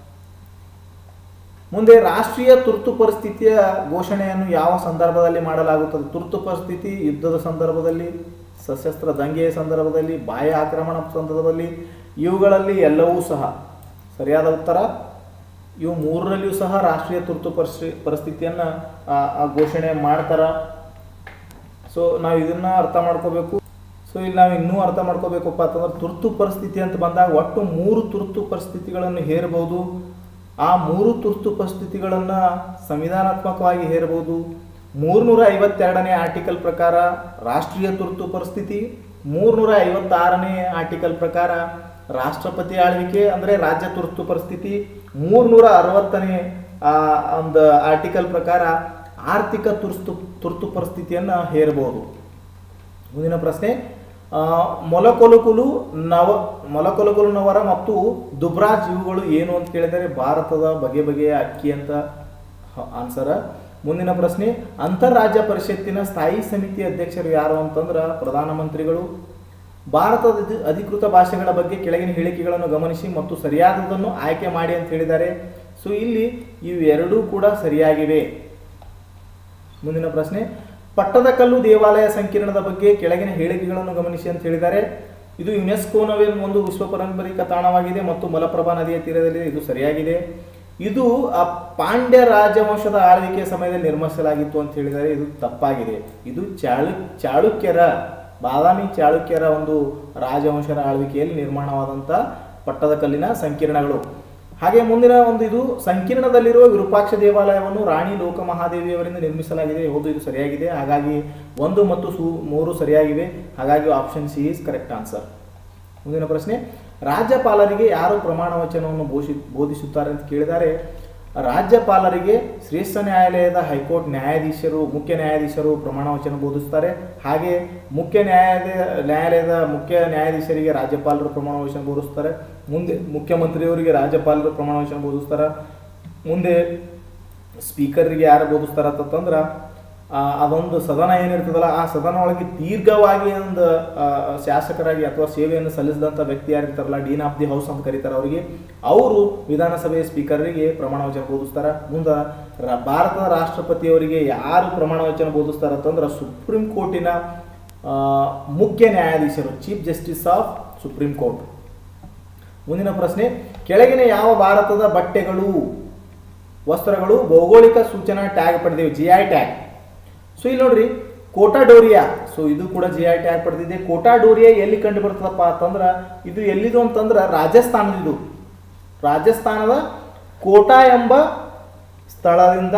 ಮುಂದೆ ರಾಷ್ಟ್ರೀಯ ತುರ್ತು ಪರಿಸ್ಥಿತಿಯ ಘೋಷಣೆಯನ್ನು ಯಾವ ಸಂದರ್ಭದಲ್ಲಿ ಮಾಡಲಾಗುತ್ತದೆ ತುರ್ತು ಪರಿಸ್ಥಿತಿ ಯುದ್ಧದ ಸಂದರ್ಭದಲ್ಲಿ ಸಶಸ್ತ್ರ ದಂಗೆಯ ಸಂದರ್ಭದಲ್ಲಿ ಬಾಹ್ಯ ಆಕ್ರಮಣ ಸಂದರ್ಭದಲ್ಲಿ ಇವುಗಳಲ್ಲಿ ಎಲ್ಲವೂ ಸಹ ಸರಿಯಾದ ಉತ್ತರ ಇವು ಮೂರರಲ್ಲಿಯೂ ಸಹ ರಾಷ್ಟ್ರೀಯ ತುರ್ತು ಪರಿಸ್ಥಿ ಪರಿಸ್ಥಿತಿಯನ್ನು ಆ, ಆ ಘೋಷಣೆ ಮಾಡ್ತಾರ ಸೊ ನಾವು ಇದನ್ನ ಅರ್ಥ ಮಾಡ್ಕೋಬೇಕು ಸೊ ಇಲ್ಲಿ ನಾವು ಇನ್ನೂ ಅರ್ಥ ಮಾಡ್ಕೋಬೇಕಪ್ಪ ಅಂತಂದ್ರೆ ತುರ್ತು ಪರಿಸ್ಥಿತಿ ಅಂತ ಬಂದಾಗ ಒಟ್ಟು ಮೂರು ತುರ್ತು ಪರಿಸ್ಥಿತಿಗಳನ್ನು ಹೇರಬಹುದು ಆ ಮೂರು ತುರ್ತು ಪರಿಸ್ಥಿತಿಗಳನ್ನು ಸಂವಿಧಾನಾತ್ಮಕವಾಗಿ ಹೇರಬಹುದು ಮೂರ್ನೂರ ಐವತ್ತೆರಡನೇ ಆರ್ಟಿಕಲ್ ಪ್ರಕಾರ ರಾಷ್ಟ್ರೀಯ ತುರ್ತು ಪರಿಸ್ಥಿತಿ ಮೂರ್ನೂರ ಐವತ್ತಾರನೇ ಆರ್ಟಿಕಲ್ ಪ್ರಕಾರ ರಾಷ್ಟ್ರಪತಿ ಆಳ್ವಿಕೆ ಅಂದರೆ ರಾಜ್ಯ ತುರ್ತು ಪರಿಸ್ಥಿತಿ ಮೂರ್ನೂರ ಅರವತ್ತನೇ ಆ, ಒಂದು ಆರ್ಟಿಕಲ್ ಪ್ರಕಾರ ಆರ್ಥಿಕ ತುರ್ತು ತುರ್ತು ಪರಿಸ್ಥಿತಿಯನ್ನು ಹೇರಬಹುದು ಮುಂದಿನ ಪ್ರಶ್ನೆ ಆ, ಮೊಲಕೊಲುಕುಲು ನವ ಮೊಲಕೊಲುಕುಲು ನವರ ಮತ್ತು ದುಬ್ರಾಜ್ ಇವುಗಳು ಏನು ಅಂತ ಕೇಳಿದರೆ ಭಾರತದ ಬಗೆ ಬಗೆಯ ಅಕ್ಕಿ ಅಂತ ಆನ್ಸರ್ ಮುಂದಿನ ಪ್ರಶ್ನೆ ಅಂತಾರಾಜ್ಯ ಪರಿಷತ್ತಿನ ಸ್ಥಾಯಿ ಸಮಿತಿ ಅಧ್ಯಕ್ಷರು ಯಾರು ಅಂತಂದ್ರೆ ಪ್ರಧಾನಮಂತ್ರಿಗಳು ಭಾರತದ ಅಧಿ- ಅಧಿಕೃತ ಭಾಷೆಗಳ ಬಗ್ಗೆ ಕೆಳಗಿನ ಹೇಳಿಕೆಗಳನ್ನು ಗಮನಿಸಿ ಮತ್ತು ಸರಿಯಾದದನ್ನು ಆಯ್ಕೆ ಮಾಡಿ ಅಂತ ಹೇಳಿದ್ದಾರೆ ಸೊ ಇಲ್ಲಿ ಇವೆರಡೂ ಕೂಡ ಸರಿಯಾಗಿವೆ ಮುಂದಿನ ಪ್ರಶ್ನೆ ಪಟ್ಟದಕಲ್ಲು ದೇವಾಲಯ ಸಂಕೀರ್ಣದ ಬಗ್ಗೆ ಕೆಳಗಿನ ಹೇಳಿಕೆಗಳನ್ನು ಗಮನಿಸಿ ಅಂತ ಹೇಳಿದ್ದಾರೆ ಇದು ಯುನೆಸ್ಕೋನವೇ ಒಂದು ವಿಶ್ವ ಪಾರಂಪರಿಕ ತಾಣವಾಗಿದೆ ಮತ್ತು ಮಲಪ್ರಭಾ ನದಿಯ ತೀರದಲ್ಲಿ ಇದು ಸರಿಯಾಗಿದೆ ಇದು ಆ ಪಾಂಡ್ಯ ರಾಜವಂಶದ ಆಳ್ವಿಕೆ ಸಮಯದಲ್ಲಿ ನಿರ್ಮಿಸಲಾಗಿತ್ತು ಅಂತ ಹೇಳಿದರೆ ಇದು ತಪ್ಪಾಗಿದೆ ಇದು ಚಾಳು ಚಾಳುಕ್ಯರ ಬಾದಾಮಿ ಚಾಳುಕ್ಯರ ಒಂದು ರಾಜವಂಶದ ಆಳ್ವಿಕೆಯಲ್ಲಿ ನಿರ್ಮಾಣವಾದಂಥ ಪಟ್ಟದಕಲ್ಲಿನ ಸಂಕೀರ್ಣಗಳು ಹಾಗೆ ಮುಂದಿನ ಒಂದು ಇದು ಸಂಕೀರ್ಣದಲ್ಲಿರುವ ವಿರೂಪಾಕ್ಷ ದೇವಾಲಯವನ್ನು ರಾಣಿ ಲೋಕಮಹಾದೇವಿಯವರಿಂದ ನಿರ್ಮಿಸಲಾಗಿದೆ ಹೌದು ಇದು ಸರಿಯಾಗಿದೆ ಹಾಗಾಗಿ ಒಂದು ಮತ್ತು ಸು ಮೂರು ಸರಿಯಾಗಿವೆ ಹಾಗಾಗಿ option C is correct answer ಮುಂದಿನ ಪ್ರಶ್ನೆ ರಾಜ್ಯಪಾಲರಿಗೆ ಯಾರು ಪ್ರಮಾಣ ವಚನವನ್ನು ಬೋಧಿ ಬೋಧಿಸುತ್ತಾರೆ ಅಂತ ಕೇಳಿದರೆ ರಾಜ್ಯಪಾಲರಿಗೆ ಶ್ರೇಷ್ಠ ನ್ಯಾಯಾಲಯದ ಹೈಕೋರ್ಟ್ ನ್ಯಾಯಾಧೀಶರು ಮುಖ್ಯ ನ್ಯಾಯಾಧೀಶರು ಪ್ರಮಾಣ ವಚನ ಬೋಧಿಸ್ತಾರೆ ಹಾಗೆ ಮುಖ್ಯ ನ್ಯಾಯಾಲಯ ನ್ಯಾಯಾಲಯದ ಮುಖ್ಯ ನ್ಯಾಯಾಧೀಶರಿಗೆ ರಾಜ್ಯಪಾಲರು ಪ್ರಮಾಣ ವಚನ ಬೋಧಿಸ್ತಾರೆ ಮುಂದೆ ಮುಖ್ಯಮಂತ್ರಿಯವರಿಗೆ ರಾಜ್ಯಪಾಲರು ಪ್ರಮಾಣ ವಚನ ಬೋಧಿಸ್ತಾರೆ ಮುಂದೆ ಸ್ಪೀಕರ್ಗೆ ಯಾರು ಬೋಧಿಸ್ತಾರ ಅಂತಂದ್ರೆ ಆ, ಅದೊಂದು ಸದನ ಏನಿರ್ತದಲ್ಲ ಆ ಸದನ ಒಳಗೆ ದೀರ್ಘವಾಗಿ ಒಂದು ಆ, ಶಾಸಕರಾಗಿ ಅಥವಾ ಸೇವೆಯನ್ನು ಸಲ್ಲಿಸಿದಂಥ ವ್ಯಕ್ತಿ ಯಾರಿರ್ತಾರಲ್ಲ ಡೀನ್ ಆಫ್ ದಿ ಹೌಸ್ ಅಂತ ಕರೀತಾರೆ ಅವರಿಗೆ ಅವರು ವಿಧಾನಸಭೆಯ ಸ್ಪೀಕರ್ಗೆ ಪ್ರಮಾಣ ವಚನ ಬೋಧಿಸ್ತಾರ ಮುಂದೆ ರ- ಭಾರತದ ರಾಷ್ಟ್ರಪತಿಯವರಿಗೆ ಯಾರು ಪ್ರಮಾಣ ವಚನ ಬೋಧಿಸ್ತಾರ ಅಂತಂದ್ರೆ ಸುಪ್ರೀಂ ಕೋರ್ಟಿನ ಆ, ಮುಖ್ಯ ನ್ಯಾಯಾಧೀಶರು chief justice of supreme court ಮುಂದಿನ ಪ್ರಶ್ನೆ ಕೆಳಗಿನ ಯಾವ ಭಾರತದ ಬಟ್ಟೆಗಳು ವಸ್ತ್ರಗಳು ಭೌಗೋಳಿಕ ಸೂಚನಾ ಟ್ಯಾಗ್ ಪಡೆದಿವೆ ಜಿ ಐ ಟ್ಯಾಗ್ ಸೊ ಇಲ್ಲಿ ನೋಡ್ರಿ ಕೋಟಾಡೋರಿಯಾ ಸೊ ಇದು ಕೂಡ ಜಿ ಐ ಟ್ಯಾಗ್ ಪಡೆದಿದೆ ಕೋಟಾಡೋರಿಯಾ ಎಲ್ಲಿ ಕಂಡು ಬರ್ತದಪ್ಪ ಅಂತಂದ್ರೆ ಇದು ಎಲ್ಲಿದು ಅಂತಂದ್ರೆ ರಾಜಸ್ಥಾನದಿದು ರಾಜಸ್ಥಾನದ ಕೋಟಾ ಎಂಬ ಸ್ಥಳದಿಂದ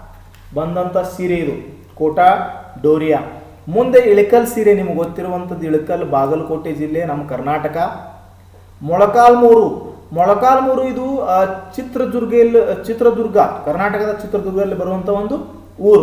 ಬಂದಂಥ ಸೀರೆ ಇದು ಕೋಟಾ ಡೋರಿಯಾ ಮುಂದೆ ಇಳಕಲ್ ಸೀರೆ ನಿಮ್ಗೆ ಗೊತ್ತಿರುವಂಥದ್ದು ಇಳಕಲ್ ಬಾಗಲಕೋಟೆ ಜಿಲ್ಲೆ ನಮ್ಮ ಕರ್ನಾಟಕ ಮೊಳಕಾಲ್ಮೂರು ಮೊಳಕಾಲ್ಮೂರು ಇದು ಆ, ಚಿತ್ರದುರ್ಗದಲ್ಲಿ ಚಿತ್ರದುರ್ಗ ಕರ್ನಾಟಕದ ಚಿತ್ರದುರ್ಗದಲ್ಲಿ ಬರುವಂಥ ಒಂದು ಊರು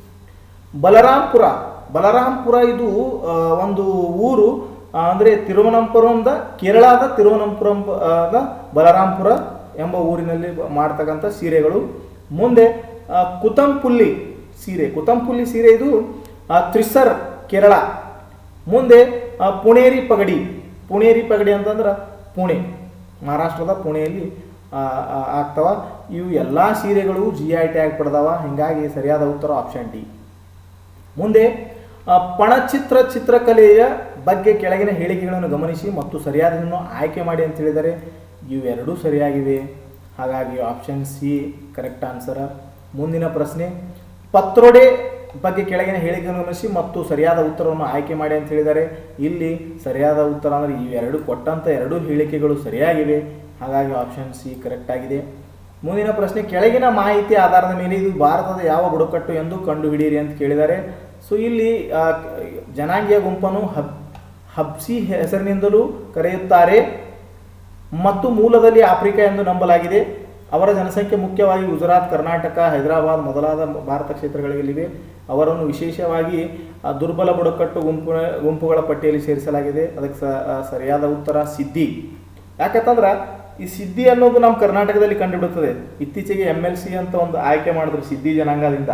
ಬಲರಾಂಪುರ ಬಲರಾಂಪುರ ಇದು ಆ, ಒಂದು ಊರು ಆ, ಅಂದ್ರೆ ತಿರುವನಂತಪುರಂದ ಕೇರಳದ ತಿರುವನಂತಪುರಂ ಆ, ದ ಬಲರಾಂಪುರ ಎಂಬ ಊರಿನಲ್ಲಿ ಮಾಡ್ತಕ್ಕಂಥ ಸೀರೆಗಳು ಮುಂದೆ ಆ, ಕುತಂಪುಲ್ಲಿ ಸೀರೆ ಕುತಂಪುಲ್ಲಿ ಸೀರೆ ಇದು ಆ, ತ್ರಿಸರ್ ಕೇರಳ ಮುಂದೆ ಆ, ಪುಣೇರಿ ಪಗಡಿ ಪುಣೇರಿ ಪಗಡಿ ಅಂತಂದ್ರೆ ಪುಣೆ ಮಹಾರಾಷ್ಟ್ರದ ಪುಣೆಯಲ್ಲಿ ಆ, ಆ, ಆಗ್ತಾವ ಇವು ಎಲ್ಲ ಸೀರೆಗಳು ಜಿ ಐ ಟ್ಯಾಗ್ ಪಡೆದವ ಹಿಂಗಾಗಿ ಸರಿಯಾದ ಉತ್ತರ ಆಪ್ಷನ್ ಡಿ ಮುಂದೆ ಆ, ಪಣಚಿತ್ರ ಚಿತ್ರಕಲೆಯ ಬಗ್ಗೆ ಕೆಳಗಿನ ಹೇಳಿಕೆಗಳನ್ನು ಗಮನಿಸಿ ಮತ್ತು ಸರಿಯಾದನ್ನು ಆಯ್ಕೆ ಮಾಡಿ ಅಂತ ಹೇಳಿದರೆ ಇವೆರಡೂ ಸರಿಯಾಗಿವೆ ಹಾಗಾಗಿ ಆಪ್ಷನ್ ಸಿ ಕರೆಕ್ಟ್ ಆನ್ಸರ್ ಮುಂದಿನ ಪ್ರಶ್ನೆ ಪತ್ರೊಡೆ ಬಗ್ಗೆ ಕೆಳಗಿನ ಹೇಳಿಕೆಯನ್ನು ಗಮನಿಸಿ ಮತ್ತು ಸರಿಯಾದ ಉತ್ತರವನ್ನು ಆಯ್ಕೆ ಮಾಡಿ ಅಂತ ಹೇಳಿದರೆ ಇಲ್ಲಿ ಸರಿಯಾದ ಉತ್ತರ ಅಂದರೆ ಇವೆರಡು ಕೊಟ್ಟಂಥ ಎರಡೂ ಹೇಳಿಕೆಗಳು ಸರಿಯಾಗಿವೆ ಹಾಗಾಗಿ ಆಪ್ಷನ್ ಸಿ ಕರೆಕ್ಟ್ ಆಗಿದೆ ಮುಂದಿನ ಪ್ರಶ್ನೆ ಕೆಳಗಿನ ಮಾಹಿತಿ ಆಧಾರದ ಮೇಲೆ ಇದು ಭಾರತದ ಯಾವ ಬುಡಕಟ್ಟು ಎಂದು ಕಂಡುಹಿಡಿಯಿರಿ ಅಂತ ಕೇಳಿದ್ದಾರೆ ಸೊ ಇಲ್ಲಿ ಆ, ಜನಾಂಗೀಯ ಗುಂಪನ್ನು ಹಬ್ ಹಬ್ಸಿ ಹೆಸರಿನಿಂದಲೂ ಕರೆಯುತ್ತಾರೆ ಮತ್ತು ಮೂಲದಲ್ಲಿ ಆಫ್ರಿಕಾ ಎಂದು ನಂಬಲಾಗಿದೆ ಅವರ ಜನಸಂಖ್ಯೆ ಮುಖ್ಯವಾಗಿ ಗುಜರಾತ್ ಕರ್ನಾಟಕ ಹೈದರಾಬಾದ್ ಮೊದಲಾದ ಭಾರತ ಕ್ಷೇತ್ರಗಳಲ್ಲಿವೆ ಅವರನ್ನು ವಿಶೇಷವಾಗಿ ಆ, ದುರ್ಬಲ ಬುಡಕಟ್ಟು ಗುಂಪು ಗುಂಪುಗಳ ಪಟ್ಟಿಯಲ್ಲಿ ಸೇರಿಸಲಾಗಿದೆ ಅದಕ್ಕೆ ಸ- ಆ, ಸರಿಯಾದ ಉತ್ತರ ಸಿದ್ದಿ ಯಾಕಂತಂದ್ರೆ ಈ ಸಿದ್ದಿ ಅನ್ನೋದು ನಮ್ಮ ಕರ್ನಾಟಕದಲ್ಲಿ ಕಂಡುಬಿಡುತ್ತದೆ ಇತ್ತೀಚೆಗೆ ಎಮ್ ಎಲ್ ಸಿ ಅಂತ ಒಂದು ಆಯ್ಕೆ ಮಾಡಿದ್ರು ಸಿದ್ದಿ ಜನಾಂಗದಿಂದ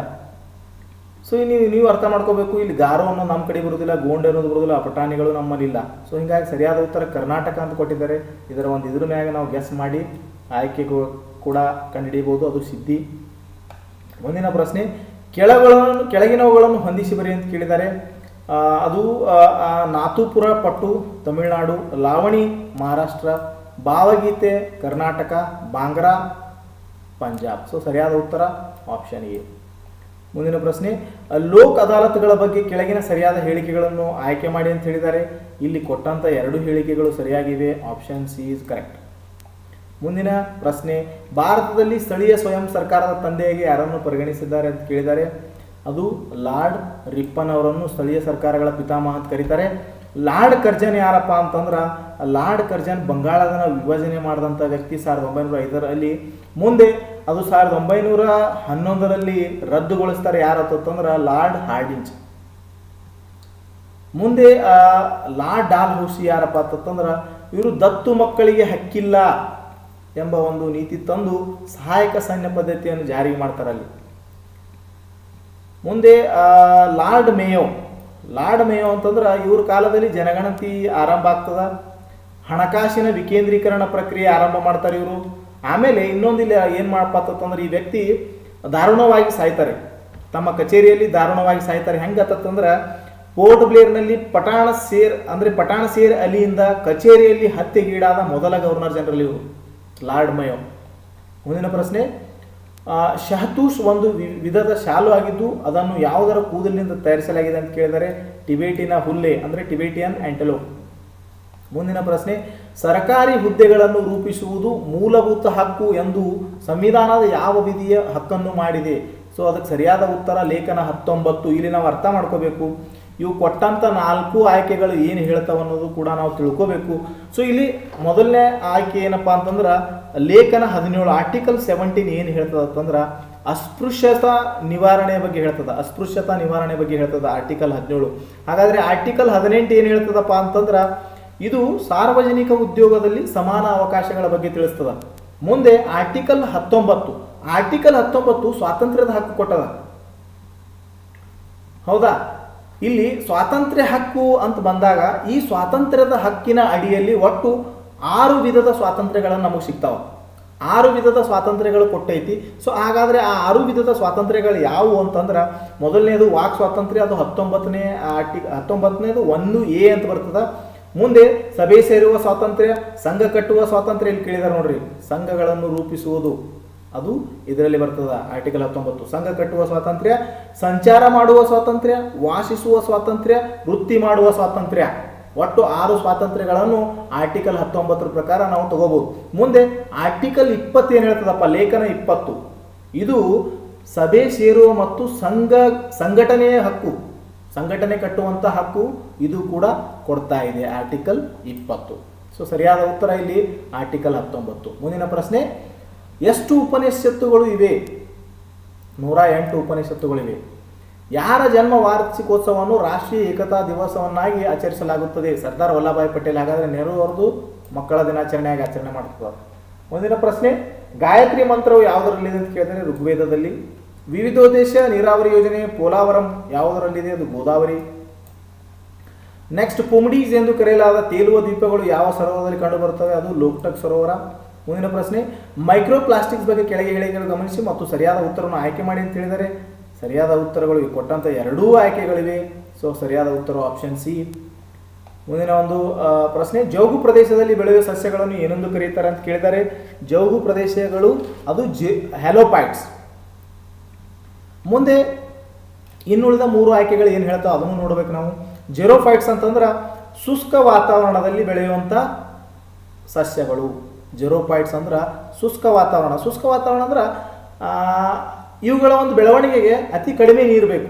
ಸೊ ನೀವು ನೀವು ಅರ್ಥ ಮಾಡ್ಕೋಬೇಕು ಇಲ್ಲಿ ಗಾರೋ ಅನ್ನೋದು ನಮ್ಮ ಕಡೆ ಬರೋದಿಲ್ಲ ಗೋಂಡ್ ಅನ್ನೋದು ಬರೋದಿಲ್ಲ ಪಟಾಣಿಗಳು ನಮ್ಮಲ್ಲಿಲ್ಲ ಸೊ ಹಿಂಗಾಗಿ ಸರಿಯಾದ ಉತ್ತರ ಕರ್ನಾಟಕ ಅಂತ ಕೊಟ್ಟಿದ್ದಾರೆ ಇದರ ಒಂದು ಇದ್ರ ಮ್ಯಾಗ ನಾವು ಗೆಸ್ ಮಾಡಿ ಆಯ್ಕೆ ಕೂಡ ಕಂಡುಹಿಡಿಯಬಹುದು ಅದು ಸಿದ್ಧಿ ಮುಂದಿನ ಪ್ರಶ್ನೆ ಕೆಳಗಳನ್ನು ಕೆಳಗಿನವುಗಳನ್ನು ಹೊಂದಿಸಿ ಬರಿ ಅಂತ ಕೇಳಿದ್ದಾರೆ ಆ, ಅದು ಆ, ಆ, ನಾಥುಪುರ ಪಟ್ಟು ತಮಿಳುನಾಡು ಲಾವಣಿ ಮಹಾರಾಷ್ಟ್ರ ಭಾವಗೀತೆ ಕರ್ನಾಟಕ ಬಾಂಗ್ರಾ ಪಂಜಾಬ್ ಸೊ ಸರಿಯಾದ ಉತ್ತರ ಆಪ್ಷನ್ ಎ ಮುಂದಿನ ಪ್ರಶ್ನೆ ಲೋಕ್ ಅದಾಲತ್ಗಳ ಬಗ್ಗೆ ಕೆಳಗಿನ ಸರಿಯಾದ ಹೇಳಿಕೆಗಳನ್ನು ಆಯ್ಕೆ ಮಾಡಿ ಅಂತ ಹೇಳಿದ್ದಾರೆ ಇಲ್ಲಿ ಕೊಟ್ಟಂತ ಎರಡು ಹೇಳಿಕೆಗಳು ಸರಿಯಾಗಿವೆ ಆಪ್ಷನ್ ಸಿ ಇಸ್ ಕರೆಕ್ಟ್ ಮುಂದಿನ ಪ್ರಶ್ನೆ ಭಾರತದಲ್ಲಿ ಸ್ಥಳೀಯ ಸ್ವಯಂ ಸರ್ಕಾರದ ತಂದೆಯಾಗಿ ಯಾರನ್ನು ಪರಿಗಣಿಸಿದ್ದಾರೆ ಅಂತ ಕೇಳಿದ್ದಾರೆ ಅದು ಲಾರ್ಡ್ ರಿಪ್ಪನ್ ಅವರನ್ನು ಸ್ಥಳೀಯ ಸರ್ಕಾರಗಳ ಪಿತಾಮಹ ಅಂತ ಕರೀತಾರೆ ಲಾರ್ಡ್ ಕರ್ಜನ್ ಯಾರಪ್ಪ ಅಂತಂದ್ರೆ ಲಾರ್ಡ್ ಕರ್ಜನ್ ಬಂಗಾಳದ ವಿಭಜನೆ ಮಾಡಿದಂಥ ವ್ಯಕ್ತಿ ಸಾವಿರದ ಒಂಬೈನೂರ ಐದರಲ್ಲಿ ಮುಂದೆ ಅದು ಸಾವಿರದ ಒಂಬೈನೂರ ಹನ್ನೊಂದರಲ್ಲಿ ರದ್ದುಗೊಳಿಸ್ತಾರೆ ಯಾರತ್ತಂದ್ರೆ ಲಾರ್ಡ್ ಹಾರ್ಡಿಂಜ್ ಮುಂದೆ ಆ, ಲಾರ್ಡ್ ಡಾಲ್ ಹೌಸಿ ಯಾರಪ್ಪ ಅಂತಂದ್ರೆ ಇವರು ದತ್ತು ಮಕ್ಕಳಿಗೆ ಹಕ್ಕಿಲ್ಲ ಎಂಬ ಒಂದು ನೀತಿ ತಂದು ಸಹಾಯಕ ಸೈನ್ಯ ಪದ್ಧತಿಯನ್ನು ಜಾರಿಗೆ ಮಾಡ್ತಾರೆ ಅಲ್ಲಿ ಮುಂದೆ ಆ, ಲಾರ್ಡ್ ಮೇಯೋ ಲಾರ್ಡ್ ಮೇಯೋ ಅಂತಂದ್ರೆ ಇವ್ರ ಕಾಲದಲ್ಲಿ ಜನಗಣತಿ ಆರಂಭ ಆಗ್ತದ ಹಣಕಾಸಿನ ವಿಕೇಂದ್ರೀಕರಣ ಪ್ರಕ್ರಿಯೆ ಆರಂಭ ಮಾಡ್ತಾರೆ ಇವರು ಆಮೇಲೆ ಇನ್ನೊಂದಿಲ್ಲ ಏನು ಮಾಡಪ್ಪ ಅಂತಂದ್ರೆ ಈ ವ್ಯಕ್ತಿ ದಾರುಣವಾಗಿ ಸಾಯ್ತಾರೆ ತಮ್ಮ ಕಚೇರಿಯಲ್ಲಿ ದಾರುಣವಾಗಿ ಸಾಯ್ತಾರೆ ಹೆಂಗತ್ತಂದ್ರೆ ಪೋರ್ಟ್ ಬ್ಲೇರ್ನಲ್ಲಿ ಪಟಾಣ ಸೇರ್ ಅಂದರೆ ಪಟಾಣ ಸೇರ್ ಅಲಿಯಿಂದ ಕಚೇರಿಯಲ್ಲಿ ಹತ್ಯೆಗೀಡಾದ ಮೊದಲ ಗವರ್ನರ್ ಜನರಲ್ ಇವರು ಲಾರ್ಡ್ ಮಯೋ ಮುಂದಿನ ಪ್ರಶ್ನೆ ಆ, ಶಹತೂಷ್ ಒಂದು ವಿ- ವಿಧದ ಶಾಲು ಆಗಿದ್ದು ಅದನ್ನು ಯಾವುದರ ಕೂದಲಿನಿಂದ ತಯಾರಿಸಲಾಗಿದೆ ಅಂತ ಕೇಳಿದರೆ ಟಿಬೇಟಿನ ಹುಲ್ಲೆ ಅಂದರೆ ಟಿಬೇಟಿಯನ್ ಆಂಟೆಲೋಪ್ ಮುಂದಿನ ಪ್ರಶ್ನೆ ಸರ್ಕಾರಿ ಹುದ್ದೆಗಳನ್ನು ರೂಪಿಸುವುದು ಮೂಲಭೂತ ಹಕ್ಕು ಎಂದು ಸಂವಿಧಾನದ ಯಾವ ವಿಧಿಯ ಹಕ್ಕನ್ನು ಮಾಡಿದೆ ಸೊ ಅದಕ್ಕೆ ಸರಿಯಾದ ಉತ್ತರ ಲೇಖನ ಹತ್ತೊಂಬತ್ತು ಇಲ್ಲಿ ನಾವು ಅರ್ಥ ಮಾಡ್ಕೋಬೇಕು ಇವು ಕೊಟ್ಟಂತ ನಾಲ್ಕು ಆಯ್ಕೆಗಳು ಏನು ಹೇಳ್ತಾವ ಅನ್ನೋದು ಕೂಡ ನಾವು ತಿಳ್ಕೋಬೇಕು ಸೊ ಇಲ್ಲಿ ಮೊದಲನೇ ಆಯ್ಕೆ ಏನಪ್ಪಾ ಅಂತಂದ್ರೆ ಲೇಖನ ಹದಿನೇಳು ಆರ್ಟಿಕಲ್ ಸೆವೆಂಟೀನ್ ಏನು ಹೇಳ್ತದ ಅಂತಂದ್ರೆ ಅಸ್ಪೃಶ್ಯತಾ ನಿವಾರಣೆ ಬಗ್ಗೆ ಹೇಳ್ತದ ಅಸ್ಪೃಶ್ಯತಾ ನಿವಾರಣೆ ಬಗ್ಗೆ ಹೇಳ್ತದ ಆರ್ಟಿಕಲ್ ಹದಿನೇಳು ಹಾಗಾದ್ರೆ ಆರ್ಟಿಕಲ್ ಹದಿನೆಂಟು ಏನು ಹೇಳ್ತದಪ್ಪ ಅಂತಂದ್ರೆ ಇದು ಸಾರ್ವಜನಿಕ ಉದ್ಯೋಗದಲ್ಲಿ ಸಮಾನ ಅವಕಾಶಗಳ ಬಗ್ಗೆ ತಿಳಿಸ್ತದ ಮುಂದೆ ಆರ್ಟಿಕಲ್ ಹತ್ತೊಂಬತ್ತು ಆರ್ಟಿಕಲ್ ಹತ್ತೊಂಬತ್ತು ಸ್ವಾತಂತ್ರ್ಯದ ಹಕ್ಕು ಕೊಟ್ಟದ ಹೌದಾ ಇಲ್ಲಿ ಸ್ವಾತಂತ್ರ್ಯ ಹಕ್ಕು ಅಂತ ಬಂದಾಗ ಈ ಸ್ವಾತಂತ್ರ್ಯದ ಹಕ್ಕಿನ ಅಡಿಯಲ್ಲಿ ಒಟ್ಟು ಆರು ವಿಧದ ಸ್ವಾತಂತ್ರ್ಯಗಳನ್ನು ನಮಗೆ ಸಿಗ್ತಾವ ಆರು ವಿಧದ ಸ್ವಾತಂತ್ರ್ಯಗಳು ಕೊಟ್ಟೈತಿ ಸೊ ಹಾಗಾದ್ರೆ ಆ ಆರು ವಿಧದ ಸ್ವಾತಂತ್ರ್ಯಗಳು ಯಾವುವು ಅಂತಂದ್ರೆ ಮೊದಲನೇದು ವಾಕ್ ಸ್ವಾತಂತ್ರ್ಯ ಅದು ಹತ್ತೊಂಬತ್ತನೇ ಆರ್ಟಿ ಹತ್ತೊಂಬತ್ತನೇದು ಒಂದು ಎ ಅಂತ ಬರ್ತದ ಮುಂದೆ ಸಭೆ ಸೇರುವ ಸ್ವಾತಂತ್ರ್ಯ ಸಂಘ ಕಟ್ಟುವ ಸ್ವಾತಂತ್ರ್ಯ ಇಲ್ಲಿ ಕೇಳಿದಾರೆ ನೋಡ್ರಿ ಸಂಘಗಳನ್ನು ರೂಪಿಸುವುದು ಅದು ಇದರಲ್ಲಿ ಬರ್ತದ ಆರ್ಟಿಕಲ್ ಹತ್ತೊಂಬತ್ತು ಸಂಘ ಕಟ್ಟುವ ಸ್ವಾತಂತ್ರ್ಯ ಸಂಚಾರ ಮಾಡುವ ಸ್ವಾತಂತ್ರ್ಯ ವಾಸಿಸುವ ಸ್ವಾತಂತ್ರ್ಯ ವೃತ್ತಿ ಮಾಡುವ ಸ್ವಾತಂತ್ರ್ಯ ಒಟ್ಟು ಆರು ಸ್ವಾತಂತ್ರ್ಯಗಳನ್ನು ಆರ್ಟಿಕಲ್ ಹತ್ತೊಂಬತ್ತರ ಪ್ರಕಾರ ನಾವು ತಗೋಬಹುದು ಮುಂದೆ ಆರ್ಟಿಕಲ್ ಇಪ್ಪತ್ತು ಏನು ಹೇಳ್ತದಪ್ಪ ಲೇಖನ ಇಪ್ಪತ್ತು ಇದು ಸಭೆ ಸೇರುವ ಮತ್ತು ಸಂಘ ಸಂಘಟನೆಯ ಹಕ್ಕು ಸಂಘಟನೆ ಕಟ್ಟುವಂತ ಹಕ್ಕು ಇದು ಕೂಡ ಕೊಡ್ತಾ ಇದೆ ಆರ್ಟಿಕಲ್ ಇಪ್ಪತ್ತು ಸೊ ಸರಿಯಾದ ಉತ್ತರ ಇಲ್ಲಿ ಆರ್ಟಿಕಲ್ ಹತ್ತೊಂಬತ್ತು ಮುಂದಿನ ಪ್ರಶ್ನೆ ಎಷ್ಟು ಉಪನಿಷತ್ತುಗಳು ಇವೆ ನೂರ ಎಂಟು ಉಪನಿಷತ್ತುಗಳಿವೆ ಯಾರ ಜನ್ಮ ವಾರ್ಷಿಕೋತ್ಸವವನ್ನು ರಾಷ್ಟ್ರೀಯ ಏಕತಾ ದಿವಸವನ್ನಾಗಿ ಆಚರಿಸಲಾಗುತ್ತದೆ ಸರ್ದಾರ್ ವಲ್ಲಭಾಯ್ ಪಟೇಲ್ ಹಾಗಾದ್ರೆ ನೆಹರು ಅವರದು ಮಕ್ಕಳ ದಿನಾಚರಣೆಯಾಗಿ ಆಚರಣೆ ಮಾಡ್ತಾರೆ ಮುಂದಿನ ಪ್ರಶ್ನೆ ಗಾಯತ್ರಿ ಮಂತ್ರವು ಯಾವುದರಲ್ಲಿದೆ ಅಂತ ಕೇಳಿದರೆ ಋಗ್ವೇದದಲ್ಲಿ ವಿವಿಧೋದ್ದೇಶ ನೀರಾವರಿ ಯೋಜನೆ ಪೋಲಾವರಂ ಯಾವುದರಲ್ಲಿದೆ ಅದು ಗೋದಾವರಿ ನೆಕ್ಸ್ಟ್ ಪುಮ್ಡೀಸ್ ಎಂದು ಕರೆಯಲಾದ ತೇಲುವ ದ್ವೀಪಗಳು ಯಾವ ಸರೋವರದಲ್ಲಿ ಕಂಡುಬರುತ್ತವೆ ಅದು ಲೋಕ್ಟಕ್ ಸರೋವರ ಮುಂದಿನ ಪ್ರಶ್ನೆ ಮೈಕ್ರೋ ಪ್ಲಾಸ್ಟಿಕ್ಸ್ ಬಗ್ಗೆ ಕೆಳಗೆ ಹೇಳಿಕೆಗಳು ಗಮನಿಸಿ ಮತ್ತು ಸರಿಯಾದ ಉತ್ತರವನ್ನು ಆಯ್ಕೆ ಮಾಡಿ ಅಂತ ಹೇಳಿದರೆ ಸರಿಯಾದ ಉತ್ತರಗಳು ಈ ಕೊಟ್ಟಂತ ಎರಡೂ ಆಯ್ಕೆಗಳಿವೆ ಸೊ ಸರಿಯಾದ ಉತ್ತರ ಆಪ್ಷನ್ ಸಿ ಮುಂದಿನ ಒಂದು ಆ, ಪ್ರಶ್ನೆ ಜೌಗು ಪ್ರದೇಶದಲ್ಲಿ ಬೆಳೆಯುವ ಸಸ್ಯಗಳನ್ನು ಏನೆಂದು ಕರೆಯುತ್ತಾರೆ ಅಂತ ಕೇಳಿದ್ದಾರೆ ಜೌಗು ಪ್ರದೇಶಗಳು ಅದು ಜೆ ಹ್ಯಾಲೋಪೈಟ್ಸ್ ಮುಂದೆ ಇನ್ನುಳಿದ ಮೂರು ಆಯ್ಕೆಗಳು ಏನು ಹೇಳ್ತಾವೆ ಅದನ್ನು ನೋಡ್ಬೇಕು ನಾವು ಜೆರೋಫೈಟ್ಸ್ ಅಂತಂದ್ರೆ ಶುಷ್ಕ ವಾತಾವರಣದಲ್ಲಿ ಬೆಳೆಯುವಂಥ ಸಸ್ಯಗಳು ಜೆರೋಫೈಟ್ಸ್ ಅಂದ್ರೆ ಶುಷ್ಕ ವಾತಾವರಣ ಶುಷ್ಕ ವಾತಾವರಣ ಅಂದ್ರೆ ಆ, ಇವುಗಳ ಒಂದು ಬೆಳವಣಿಗೆಗೆ ಅತಿ ಕಡಿಮೆ ನೀರು ಬೇಕು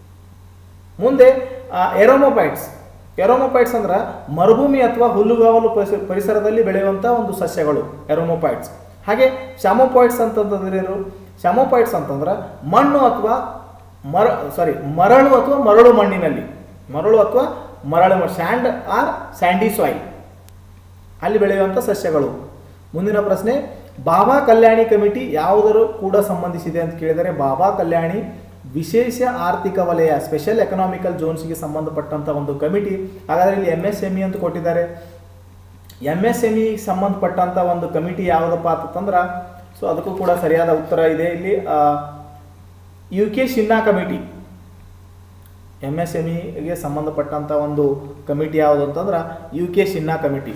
ಮುಂದೆ ಎರೋಮೋಪೈಟ್ಸ್ ಎರೋಮೋಪೈಟ್ಸ್ ಅಂದ್ರೆ ಮರುಭೂಮಿ ಅಥವಾ ಹುಲ್ಲುಗಾವಲು ಪರಿಸ- ಪರಿಸರದಲ್ಲಿ ಬೆಳೆಯುವಂಥ ಒಂದು ಸಸ್ಯಗಳು ಎರೋಮೋಪೈಟ್ಸ್ ಹಾಗೆ ಶಾಮೋಪಾಯ್ಡ್ಸ್ ಅಂತಂದ್ರೆ ಏನು ಶಾಮೋಪಾಯ್ಡ್ಸ್ ಅಂತಂದ್ರೆ ಮಣ್ಣು ಅಥವಾ ಮರ ಸಾರಿ ಮರಳು ಅಥವಾ ಮರಳು ಮಣ್ಣಿನಲ್ಲಿ ಮರಳು ಅಥವಾ ಮರಳು ಸ್ಯಾಂಡ್ ಆರ್ ಸ್ಯಾಂಡಿ ಸಾಯಿಲ್ ಅಲ್ಲಿ ಬೆಳೆಯುವಂಥ ಸಸ್ಯಗಳು ಮುಂದಿನ ಪ್ರಶ್ನೆ ಬಾಬಾ ಕಲ್ಯಾಣಿ ಕಮಿಟಿ ಯಾವುದರ ಕೂಡ ಸಂಬಂಧಿಸಿದೆ ಅಂತ ಕೇಳಿದರೆ ಬಾಬಾ ಕಲ್ಯಾಣಿ ವಿಶೇಷ ಆರ್ಥಿಕ ವಲಯ ಸ್ಪೆಷಲ್ ಎಕನಾಮಿಕಲ್ ಝೋನ್ಸ್ಗೆ ಸಂಬಂಧಪಟ್ಟಂಥ ಒಂದು ಕಮಿಟಿ ಹಾಗಾದರೆ ಇಲ್ಲಿ ಎಮ್ ಎಸ್ ಎಮ್ ಇ ಅಂತ ಕೊಟ್ಟಿದ್ದಾರೆ ಎಮ್ ಎಸ್ ಎಮ್ ಇ ಸಂಬಂಧಪಟ್ಟಂಥ ಒಂದು ಕಮಿಟಿ ಯಾವುದಪ್ಪ ಅಂತಂದ್ರೆ ಸೊ ಅದಕ್ಕೂ ಕೂಡ ಸರಿಯಾದ ಉತ್ತರ ಇದೆ ಇಲ್ಲಿ U K Sinha committee M S M ಇಗೆ ಸಂಬಂಧಪಟ್ಟಂಥ ಒಂದು ಕಮಿಟಿ ಯಾವುದು ಅಂತಂದ್ರೆ ಯು ಕೆ ಶಿನ್ನಾ ಕಮಿಟಿ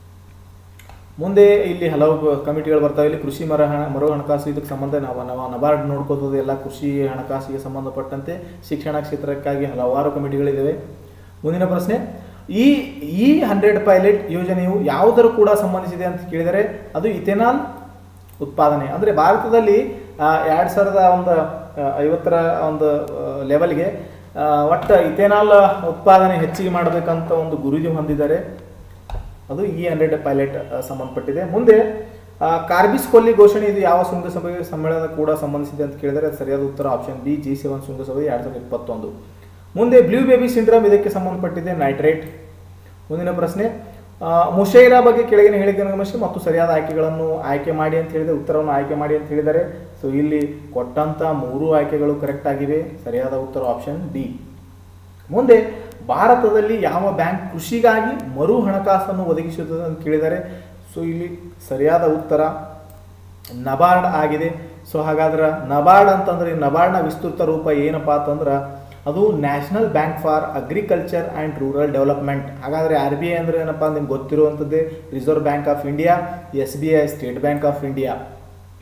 ಮುಂದೆ ಇಲ್ಲಿ ಹಲವು ಕಮಿಟಿಗಳು ಬರ್ತಾವೆ ಇಲ್ಲಿ ಕೃಷಿ ಮರ ಹಣ ಮರು ಹಣಕಾಸು ಇದಕ್ಕೆ ಸಂಬಂಧ ನಾವು ನಾವು ನಬಾರ್ಡ್ ನೋಡ್ಕೋತದೆ ಎಲ್ಲ ಕೃಷಿ ಹಣಕಾಸಿಗೆ ಸಂಬಂಧಪಟ್ಟಂತೆ ಶಿಕ್ಷಣ ಕ್ಷೇತ್ರಕ್ಕಾಗಿ ಹಲವಾರು ಕಮಿಟಿಗಳಿದ್ದಾವೆ ಮುಂದಿನ ಪ್ರಶ್ನೆ ಈ ಈ ಹಂಡ್ರೆಡ್ ಪೈಲಟ್ ಯೋಜನೆಯು ಯಾವುದರ ಕೂಡ ಸಂಬಂಧಿಸಿದೆ ಅಂತ ಕೇಳಿದರೆ ಅದು ಇಥೆನಾಲ್ ಉತ್ಪಾದನೆ ಅಂದರೆ ಭಾರತದಲ್ಲಿ ಎರಡು ಸಾವಿರದ ಒಂದು ಆ, ಐವತ್ತರ ಒಂದು ಲೆವೆಲ್ಗೆ ಒಟ್ಟು ಇಥೆನಾಲ್ ಉತ್ಪಾದನೆ ಹೆಚ್ಚಿಗೆ ಮಾಡಬೇಕಂತ ಒಂದು ಗುರುಜಿ ಹೊಂದಿದ್ದಾರೆ ಅದು ಇ ಹಂಡ್ರೆಡ್ ಪೈಲಟ್ ಸಂಬಂಧಪಟ್ಟಿದೆ ಮುಂದೆ ಆ, ಕಾರ್ಬಿಸ್ ಕೊಲ್ಲಿ ಘೋಷಣೆ ಇದು ಯಾವ ಶೃಂಗಸಭೆ ಸಮ್ಮೇಳನ ಕೂಡ ಸಂಬಂಧಿಸಿದೆ ಅಂತ ಕೇಳಿದರೆ ಅದು ಸರಿಯಾದ ಉತ್ತರ ಆಪ್ಷನ್ ಬಿ ಜಿ ಸೆವೆನ್ ಶೃಂಗಸಭೆ ಎರಡು ಸಾವಿರದ ಇಪ್ಪತ್ತೊಂದು ಮುಂದೆ ಬ್ಲೂ ಬೇಬಿ ಸಿಂಡ್ರಮ್ ಇದಕ್ಕೆ ಸಂಬಂಧಪಟ್ಟಿದೆ ನೈಟ್ರೇಟ್ ಮುಂದಿನ ಪ್ರಶ್ನೆ ಆ, ಮುಷೈರಾ ಬಗ್ಗೆ ಕೆಳಗಿನ ಹೇಳಿಕೆಯನ್ನು ಗಮನಿಸಿ ಮತ್ತು ಸರಿಯಾದ ಆಯ್ಕೆಗಳನ್ನು ಆಯ್ಕೆ ಮಾಡಿ ಅಂತ ಹೇಳಿದೆ ಉತ್ತರವನ್ನು ಆಯ್ಕೆ ಮಾಡಿ ಅಂತ ಹೇಳಿದ್ದಾರೆ ಸೊ ಇಲ್ಲಿ ಕೊಟ್ಟಂತ ಮೂರು ಆಯ್ಕೆಗಳು ಕರೆಕ್ಟ್ ಆಗಿವೆ ಸರಿಯಾದ ಉತ್ತರ ಆಪ್ಷನ್ ಡಿ ಮುಂದೆ ಭಾರತದಲ್ಲಿ ಯಾವ ಬ್ಯಾಂಕ್ ಕೃಷಿಗಾಗಿ ಮರು ಹಣಕಾಸನ್ನು ಒದಗಿಸುತ್ತದೆ ಅಂತ ಕೇಳಿದರೆ ಸೊ ಇಲ್ಲಿ ಸರಿಯಾದ ಉತ್ತರ ನಬಾರ್ಡ್ ಆಗಿದೆ ಸೊ ಹಾಗಾದ್ರೆ ನಬಾರ್ಡ್ ಅಂತಂದ್ರೆ ಈ ನಬಾರ್ಡ್ನ ವಿಸ್ತೃತ ರೂಪ ಏನಪ್ಪಾ ಅಂತಂದ್ರೆ ಅದು National Bank for Agriculture and Rural Development ಹಾಗಾದರೆ ಆರ್ ಬಿ ಐ ಅಂದ್ರೆ ಏನಪ್ಪ ನಿಮ್ಗೆ ಗೊತ್ತಿರುವಂಥದ್ದೇ Reserve Bank of India S B I State Bank of India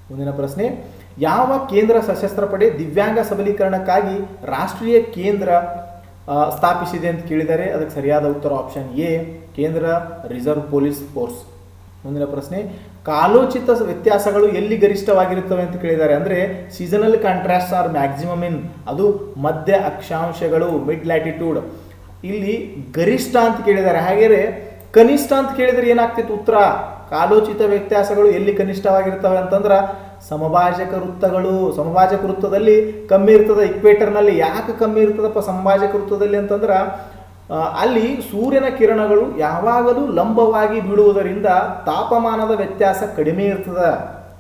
ಮುಂದಿನ ಪ್ರಶ್ನೆ ಯಾವ ಕೇಂದ್ರ ಸಶಸ್ತ್ರ ಪಡೆ ದಿವ್ಯಾಂಗ ಸಬಲೀಕರಣಕ್ಕಾಗಿ ರಾಷ್ಟ್ರೀಯ ಕೇಂದ್ರ ಆ, ಸ್ಥಾಪಿಸಿದೆ ಅಂತ ಕೇಳಿದರೆ ಅದಕ್ಕೆ ಸರಿಯಾದ ಉತ್ತರ ಆಪ್ಷನ್ ಎ ಕೇಂದ್ರ ರಿಸರ್ವ್ ಪೊಲೀಸ್ ಫೋರ್ಸ್ ಮುಂದಿನ ಪ್ರಶ್ನೆ ಕಾಲೋಚಿತ ವ್ಯತ್ಯಾಸಗಳು ಎಲ್ಲಿ ಗರಿಷ್ಠವಾಗಿರುತ್ತವೆ ಅಂತ ಕೇಳಿದ್ದಾರೆ ಅಂದರೆ seasonal contrast are maximum in ಅದು ಮಧ್ಯ ಅಕ್ಷಾಂಶಗಳು ಮಿಡ್ ಲ್ಯಾಟಿಟ್ಯೂಡ್ ಇಲ್ಲಿ ಗರಿಷ್ಠ ಅಂತ ಕೇಳಿದ್ದಾರೆ ಹಾಗೆಯೇ ಕನಿಷ್ಠ ಅಂತ ಕೇಳಿದರೆ ಏನಾಗ್ತಿತ್ತು ಉತ್ತರ ಕಾಲೋಚಿತ ವ್ಯತ್ಯಾಸಗಳು ಎಲ್ಲಿ ಕನಿಷ್ಠವಾಗಿರ್ತವೆ ಅಂತಂದ್ರೆ ಸಮಭಾಜಕ ವೃತ್ತಗಳು ಸಮಭಾಜಕ ವೃತ್ತದಲ್ಲಿ ಕಮ್ಮಿ ಇರ್ತದೆ ಇಕ್ವೇಟರ್ನಲ್ಲಿ ಯಾಕೆ ಕಮ್ಮಿ ಇರ್ತದಪ್ಪ ಸಮಭಾಜಕ ವೃತ್ತದಲ್ಲಿ ಅಂತಂದ್ರೆ ಆ, ಅಲ್ಲಿ ಸೂರ್ಯನ ಕಿರಣಗಳು ಯಾವಾಗಲೂ ಲಂಬವಾಗಿ ಬೀಳುವುದರಿಂದ ತಾಪಮಾನದ ವ್ಯತ್ಯಾಸ ಕಡಿಮೆ ಇರ್ತದೆ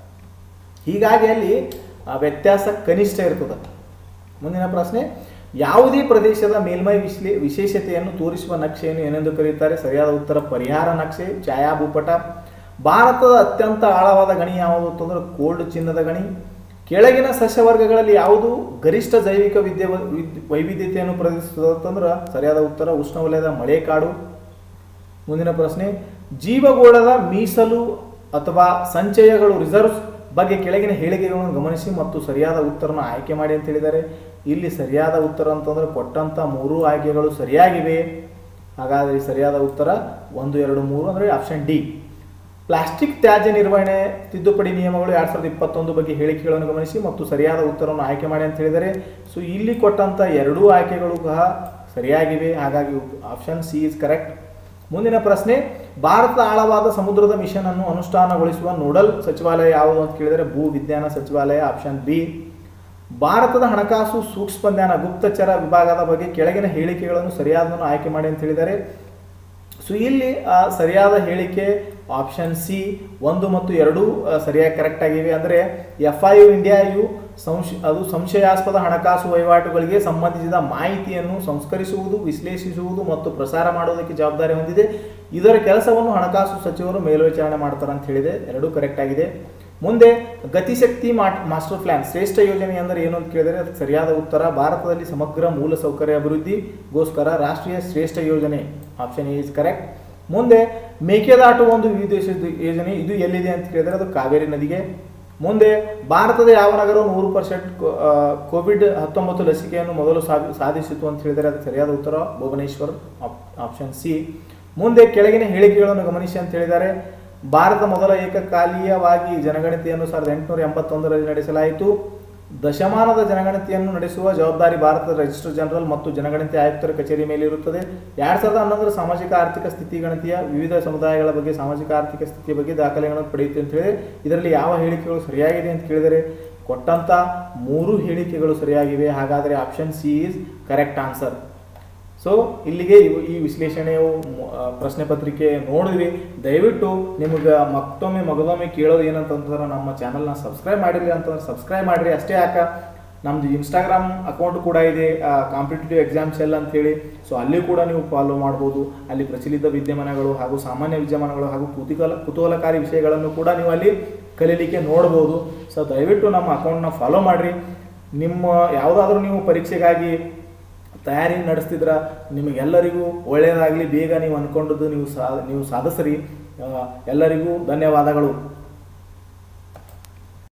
ಹೀಗಾಗಿ ಅಲ್ಲಿ ಆ ವ್ಯತ್ಯಾಸ ಕನಿಷ್ಠ ಇರ್ತದೆ ಮುಂದಿನ ಪ್ರಶ್ನೆ ಯಾವುದೇ ಪ್ರದೇಶದ ಮೇಲ್ಮೈ ವಿಶ್ಲೇ ವಿಶೇಷತೆಯನ್ನು ತೋರಿಸುವ ನಕ್ಷೆಯನ್ನು ಏನೆಂದು ಕರೆಯುತ್ತಾರೆ ಸರಿಯಾದ ಉತ್ತರ ಪರಿಹಾರ ನಕ್ಷೆ ಛಾಯಾಭೂಪಟ ಭಾರತದ ಅತ್ಯಂತ ಆಳವಾದ ಗಣಿ ಯಾವುದು ಅಂತಂದ್ರೆ ಕೋಲ್ಡ್ ಚಿನ್ನದ ಗಣಿ ಕೆಳಗಿನ ಸಸ್ಯವರ್ಗಗಳಲ್ಲಿ ಯಾವುದು ಗರಿಷ್ಠ ಜೈವಿಕ ವಿದ್ಯ ವಿದ್- ವೈವಿಧ್ಯತೆಯನ್ನು ಪ್ರದರ್ಶಿಸುತ್ತದೆ ಅಂತಂದ್ರೆ ಸರಿಯಾದ ಉತ್ತರ ಉಷ್ಣವಲಯದ ಮಳೆಕಾಡು ಮುಂದಿನ ಪ್ರಶ್ನೆ ಜೀವಗೋಳದ ಮೀಸಲು ಅಥವಾ ಸಂಚಯಗಳು ರಿಸರ್ವ್ಸ್ ಬಗ್ಗೆ ಕೆಳಗಿನ ಹೇಳಿಕೆಗಳನ್ನು ಗಮನಿಸಿ ಮತ್ತು ಸರಿಯಾದ ಉತ್ತರವನ್ನು ಆಯ್ಕೆ ಮಾಡಿ ಅಂತ ಹೇಳಿದ್ದಾರೆ ಇಲ್ಲಿ ಸರಿಯಾದ ಉತ್ತರ ಅಂತಂದ್ರೆ ಕೊಟ್ಟಂತ ಮೂರು ಆಯ್ಕೆಗಳು ಸರಿಯಾಗಿವೆ ಹಾಗಾದರೆ ಈ ಸರಿಯಾದ ಉತ್ತರ ಒಂದು ಎರಡು ಮೂರು ಅಂದರೆ ಆಪ್ಷನ್ ಡಿ ಪ್ಲಾಸ್ಟಿಕ್ ತ್ಯಾಜ್ಯ ನಿರ್ವಹಣೆ ತಿದ್ದುಪಡಿ ನಿಯಮಗಳು ಎರಡ್ ಸಾವಿರದ ಇಪ್ಪತ್ತೊಂದು ಬಗ್ಗೆ ಹೇಳಿಕೆಗಳನ್ನು ಗಮನಿಸಿ ಮತ್ತು ಸರಿಯಾದ ಉತ್ತರವನ್ನು ಆಯ್ಕೆ ಮಾಡಿ ಅಂತ ಹೇಳಿದರೆ ಸೊ ಇಲ್ಲಿ ಕೊಟ್ಟಂತ ಎರಡೂ ಆಯ್ಕೆಗಳು ಸಹ ಸರಿಯಾಗಿವೆ ಹಾಗಾಗಿ ಆಪ್ಷನ್ ಸಿ ಇಸ್ ಕರೆಕ್ಟ್ ಮುಂದಿನ ಪ್ರಶ್ನೆ ಭಾರತದ ಆಳವಾದ ಸಮುದ್ರದ ಮಿಷನ್ ಅನ್ನು ಅನುಷ್ಠಾನಗೊಳಿಸುವ ನೋಡಲ್ ಸಚಿವಾಲಯ ಯಾವುದು ಅಂತ ಕೇಳಿದರೆ ಭೂ ವಿಜ್ಞಾನ ಸಚಿವಾಲಯ ಆಪ್ಷನ್ ಬಿ ಭಾರತದ ಹಣಕಾಸು ಸೂಕ್ಷ್ಮಜ್ಞಾನ ಗುಪ್ತಚರ ವಿಭಾಗದ ಬಗ್ಗೆ ಕೆಳಗಿನ ಹೇಳಿಕೆಗಳನ್ನು ಸರಿಯಾದನ್ನು ಆಯ್ಕೆ ಮಾಡಿ ಅಂತ ಹೇಳಿದ್ದಾರೆ ಸೊ ಇಲ್ಲಿ ಆ, ಸರಿಯಾದ ಹೇಳಿಕೆ ಆಪ್ಷನ್ ಸಿ ಒಂದು ಮತ್ತು ಎರಡು ಆ, ಸರಿಯಾಗಿ ಕರೆಕ್ಟ್ ಆಗಿವೆ ಅಂದರೆ ಎಫ್ ಐ ಇಂಡಿಯಾ ಯು ಸಂಶ ಅದು ಸಂಶಯಾಸ್ಪದ ಹಣಕಾಸು ವಹಿವಾಟುಗಳಿಗೆ ಸಂಬಂಧಿಸಿದ ಮಾಹಿತಿಯನ್ನು ಸಂಸ್ಕರಿಸುವುದು ವಿಶ್ಲೇಷಿಸುವುದು ಮತ್ತು ಪ್ರಸಾರ ಮಾಡುವುದಕ್ಕೆ ಜವಾಬ್ದಾರಿ ಹೊಂದಿದೆ ಇದರ ಕೆಲಸವನ್ನು ಹಣಕಾಸು ಸಚಿವರು ಮೇಲ್ವಿಚಾರಣೆ ಮಾಡ್ತಾರೆ ಅಂತ ಹೇಳಿದೆ ಎರಡೂ ಕರೆಕ್ಟ್ ಆಗಿದೆ ಮುಂದೆ ಗತಿಶಕ್ತಿ ಮಾ- ಮಾಸ್ಟರ್ ಪ್ಲಾನ್ ಶ್ರೇಷ್ಠ ಯೋಜನೆ ಅಂದರೆ ಏನು ಅಂತ ಕೇಳಿದರೆ ಅದಕ್ಕೆ ಸರಿಯಾದ ಉತ್ತರ ಭಾರತದಲ್ಲಿ ಸಮಗ್ರ ಮೂಲಸೌಕರ್ಯ ಅಭಿವೃದ್ಧಿಗೋಸ್ಕರ ರಾಷ್ಟ್ರೀಯ ಶ್ರೇಷ್ಠ ಯೋಜನೆ ಆಪ್ಷನ್ ಇಸ್ ಕರೆಕ್ಟ್ ಮುಂದೆ ಮೇಕೆದಾಟು ಒಂದು ವಿದೇಶ ಯೋಜನೆ ಇದು ಎಲ್ಲಿದೆ ಅಂತ ಕೇಳಿದರೆ ಅದು ಕಾವೇರಿ ನದಿಗೆ ಮುಂದೆ ಭಾರತದ ಯಾವ ನಗರವು ನೂರು ಪರ್ಸೆಂಟ್ ಕೋವಿಡ್ ಹತ್ತೊಂಬತ್ತು ಲಸಿಕೆಯನ್ನು ಮೊದಲು ಸಾಧಿ- ಸಾಧಿಸಿತು ಅಂತ ಹೇಳಿದರೆ ಅದಕ್ಕೆ ಸರಿಯಾದ ಉತ್ತರ ಭುವನೇಶ್ವರ್ ಆಪ್ಷನ್ ಸಿ ಮುಂದೆ ಕೆಳಗಿನ ಹೇಳಿಕೆಗಳನ್ನು ಗಮನಿಸಿ ಅಂತ ಹೇಳಿದ್ದಾರೆ ಭಾರತ ಮೊದಲ ಏಕಕಾಲೀಯವಾಗಿ ಜನಗಣತಿಯನ್ನು ಸಾವಿರದ ಎಂಟುನೂರ ಎಂಬತ್ತೊಂದರಲ್ಲಿ ನಡೆಸಲಾಯಿತು ದಶಮಾನದ ಜನಗಣತಿಯನ್ನು ನಡೆಸುವ ಜವಾಬ್ದಾರಿ ಭಾರತದ ರಿಜಿಸ್ಟರ್ ಜನರಲ್ ಮತ್ತು ಜನಗಣತಿ ಆಯುಕ್ತರ ಕಚೇರಿ ಮೇಲೆ ಇರುತ್ತದೆ ಎರಡ್ ಸಾವಿರದ ಹನ್ನೊಂದರ ಸಾಮಾಜಿಕ ಆರ್ಥಿಕ ಸ್ಥಿತಿ ಗಣತಿಯ ವಿವಿಧ ಸಮುದಾಯಗಳ ಬಗ್ಗೆ ಸಾಮಾಜಿಕ ಆರ್ಥಿಕ ಸ್ಥಿತಿಯ ಬಗ್ಗೆ ದಾಖಲೆಗಳನ್ನು ಪಡೆಯುತ್ತೆ ಅಂತ ಹೇಳಿ ಇದರಲ್ಲಿ ಯಾವ ಹೇಳಿಕೆಗಳು ಸರಿಯಾಗಿದೆ ಅಂತ ಕೇಳಿದರೆ ಕೊಟ್ಟಂತ ಮೂರು ಹೇಳಿಕೆಗಳು ಸರಿಯಾಗಿವೆ ಹಾಗಾದರೆ option C is correct answer so ಇಲ್ಲಿಗೆ ಇವು ಈ ವಿಶ್ಲೇಷಣೆಯು ಮ- ಆ, ಪ್ರಶ್ನೆ ಪತ್ರಿಕೆ ನೋಡಿದ್ರಿ ದಯವಿಟ್ಟು ನಿಮಗೆ ಮತ್ತೊಮ್ಮೆ ಮಗದೊಮ್ಮೆ ಕೇಳೋದು ಏನಂತಂದ್ರೆ ನಮ್ಮ ಚಾನಲ್ನ ಸಬ್ಸ್ಕ್ರೈಬ್ ಮಾಡಿರಿ ಅಂತಂದ್ರೆ ಸಬ್ಸ್ಕ್ರೈಬ್ ಮಾಡಿರಿ ಅಷ್ಟೇ ಯಾಕ ನಮ್ದು ಇನ್ಸ್ಟಾಗ್ರಾಮ್ ಅಕೌಂಟ್ ಕೂಡ ಇದೆ ಕಾಂಪಿಟೇಟಿವ್ ಎಕ್ಸಾಮ್ಸ್ ಎಲ್ಲ ಅಂತೇಳಿ ಸೊ ಅಲ್ಲಿ ಕೂಡ ನೀವು ಫಾಲೋ ಮಾಡ್ಬೋದು ಅಲ್ಲಿ ಪ್ರಚಲಿತ ವಿದ್ಯಮಾನಗಳು ಹಾಗೂ ಸಾಮಾನ್ಯ ವಿದ್ಯಮಾನಗಳು ಹಾಗೂ ಕುತೂಹಲ ಕುತೂಹಲಕಾರಿ ವಿಷಯಗಳನ್ನು ಕೂಡ ನೀವು ಅಲ್ಲಿ ಕಲೀಲಿಕ್ಕೆ ನೋಡ್ಬೋದು ಸೊ ದಯವಿಟ್ಟು ನಮ್ಮ ಅಕೌಂಟ್ನ ಫಾಲೋ ಮಾಡಿರಿ ನಿಮ್ಮ ಯಾವುದಾದ್ರೂ ನೀವು ಪರೀಕ್ಷೆಗಾಗಿ ತಯಾರಿ ನಡೆಸ್ತಿದ್ರ ನಿಮಗೆಲ್ಲರಿಗೂ ಒಳ್ಳೆಯದಾಗಲಿ ಬೇಗ ನೀವು ಅಂದ್ಕೊಂಡದ್ದು ನೀವು ಸಾ ನೀವು ಸಾಧಿಸ್ರಿ ಆ, ಎಲ್ಲರಿಗೂ ಧನ್ಯವಾದಗಳು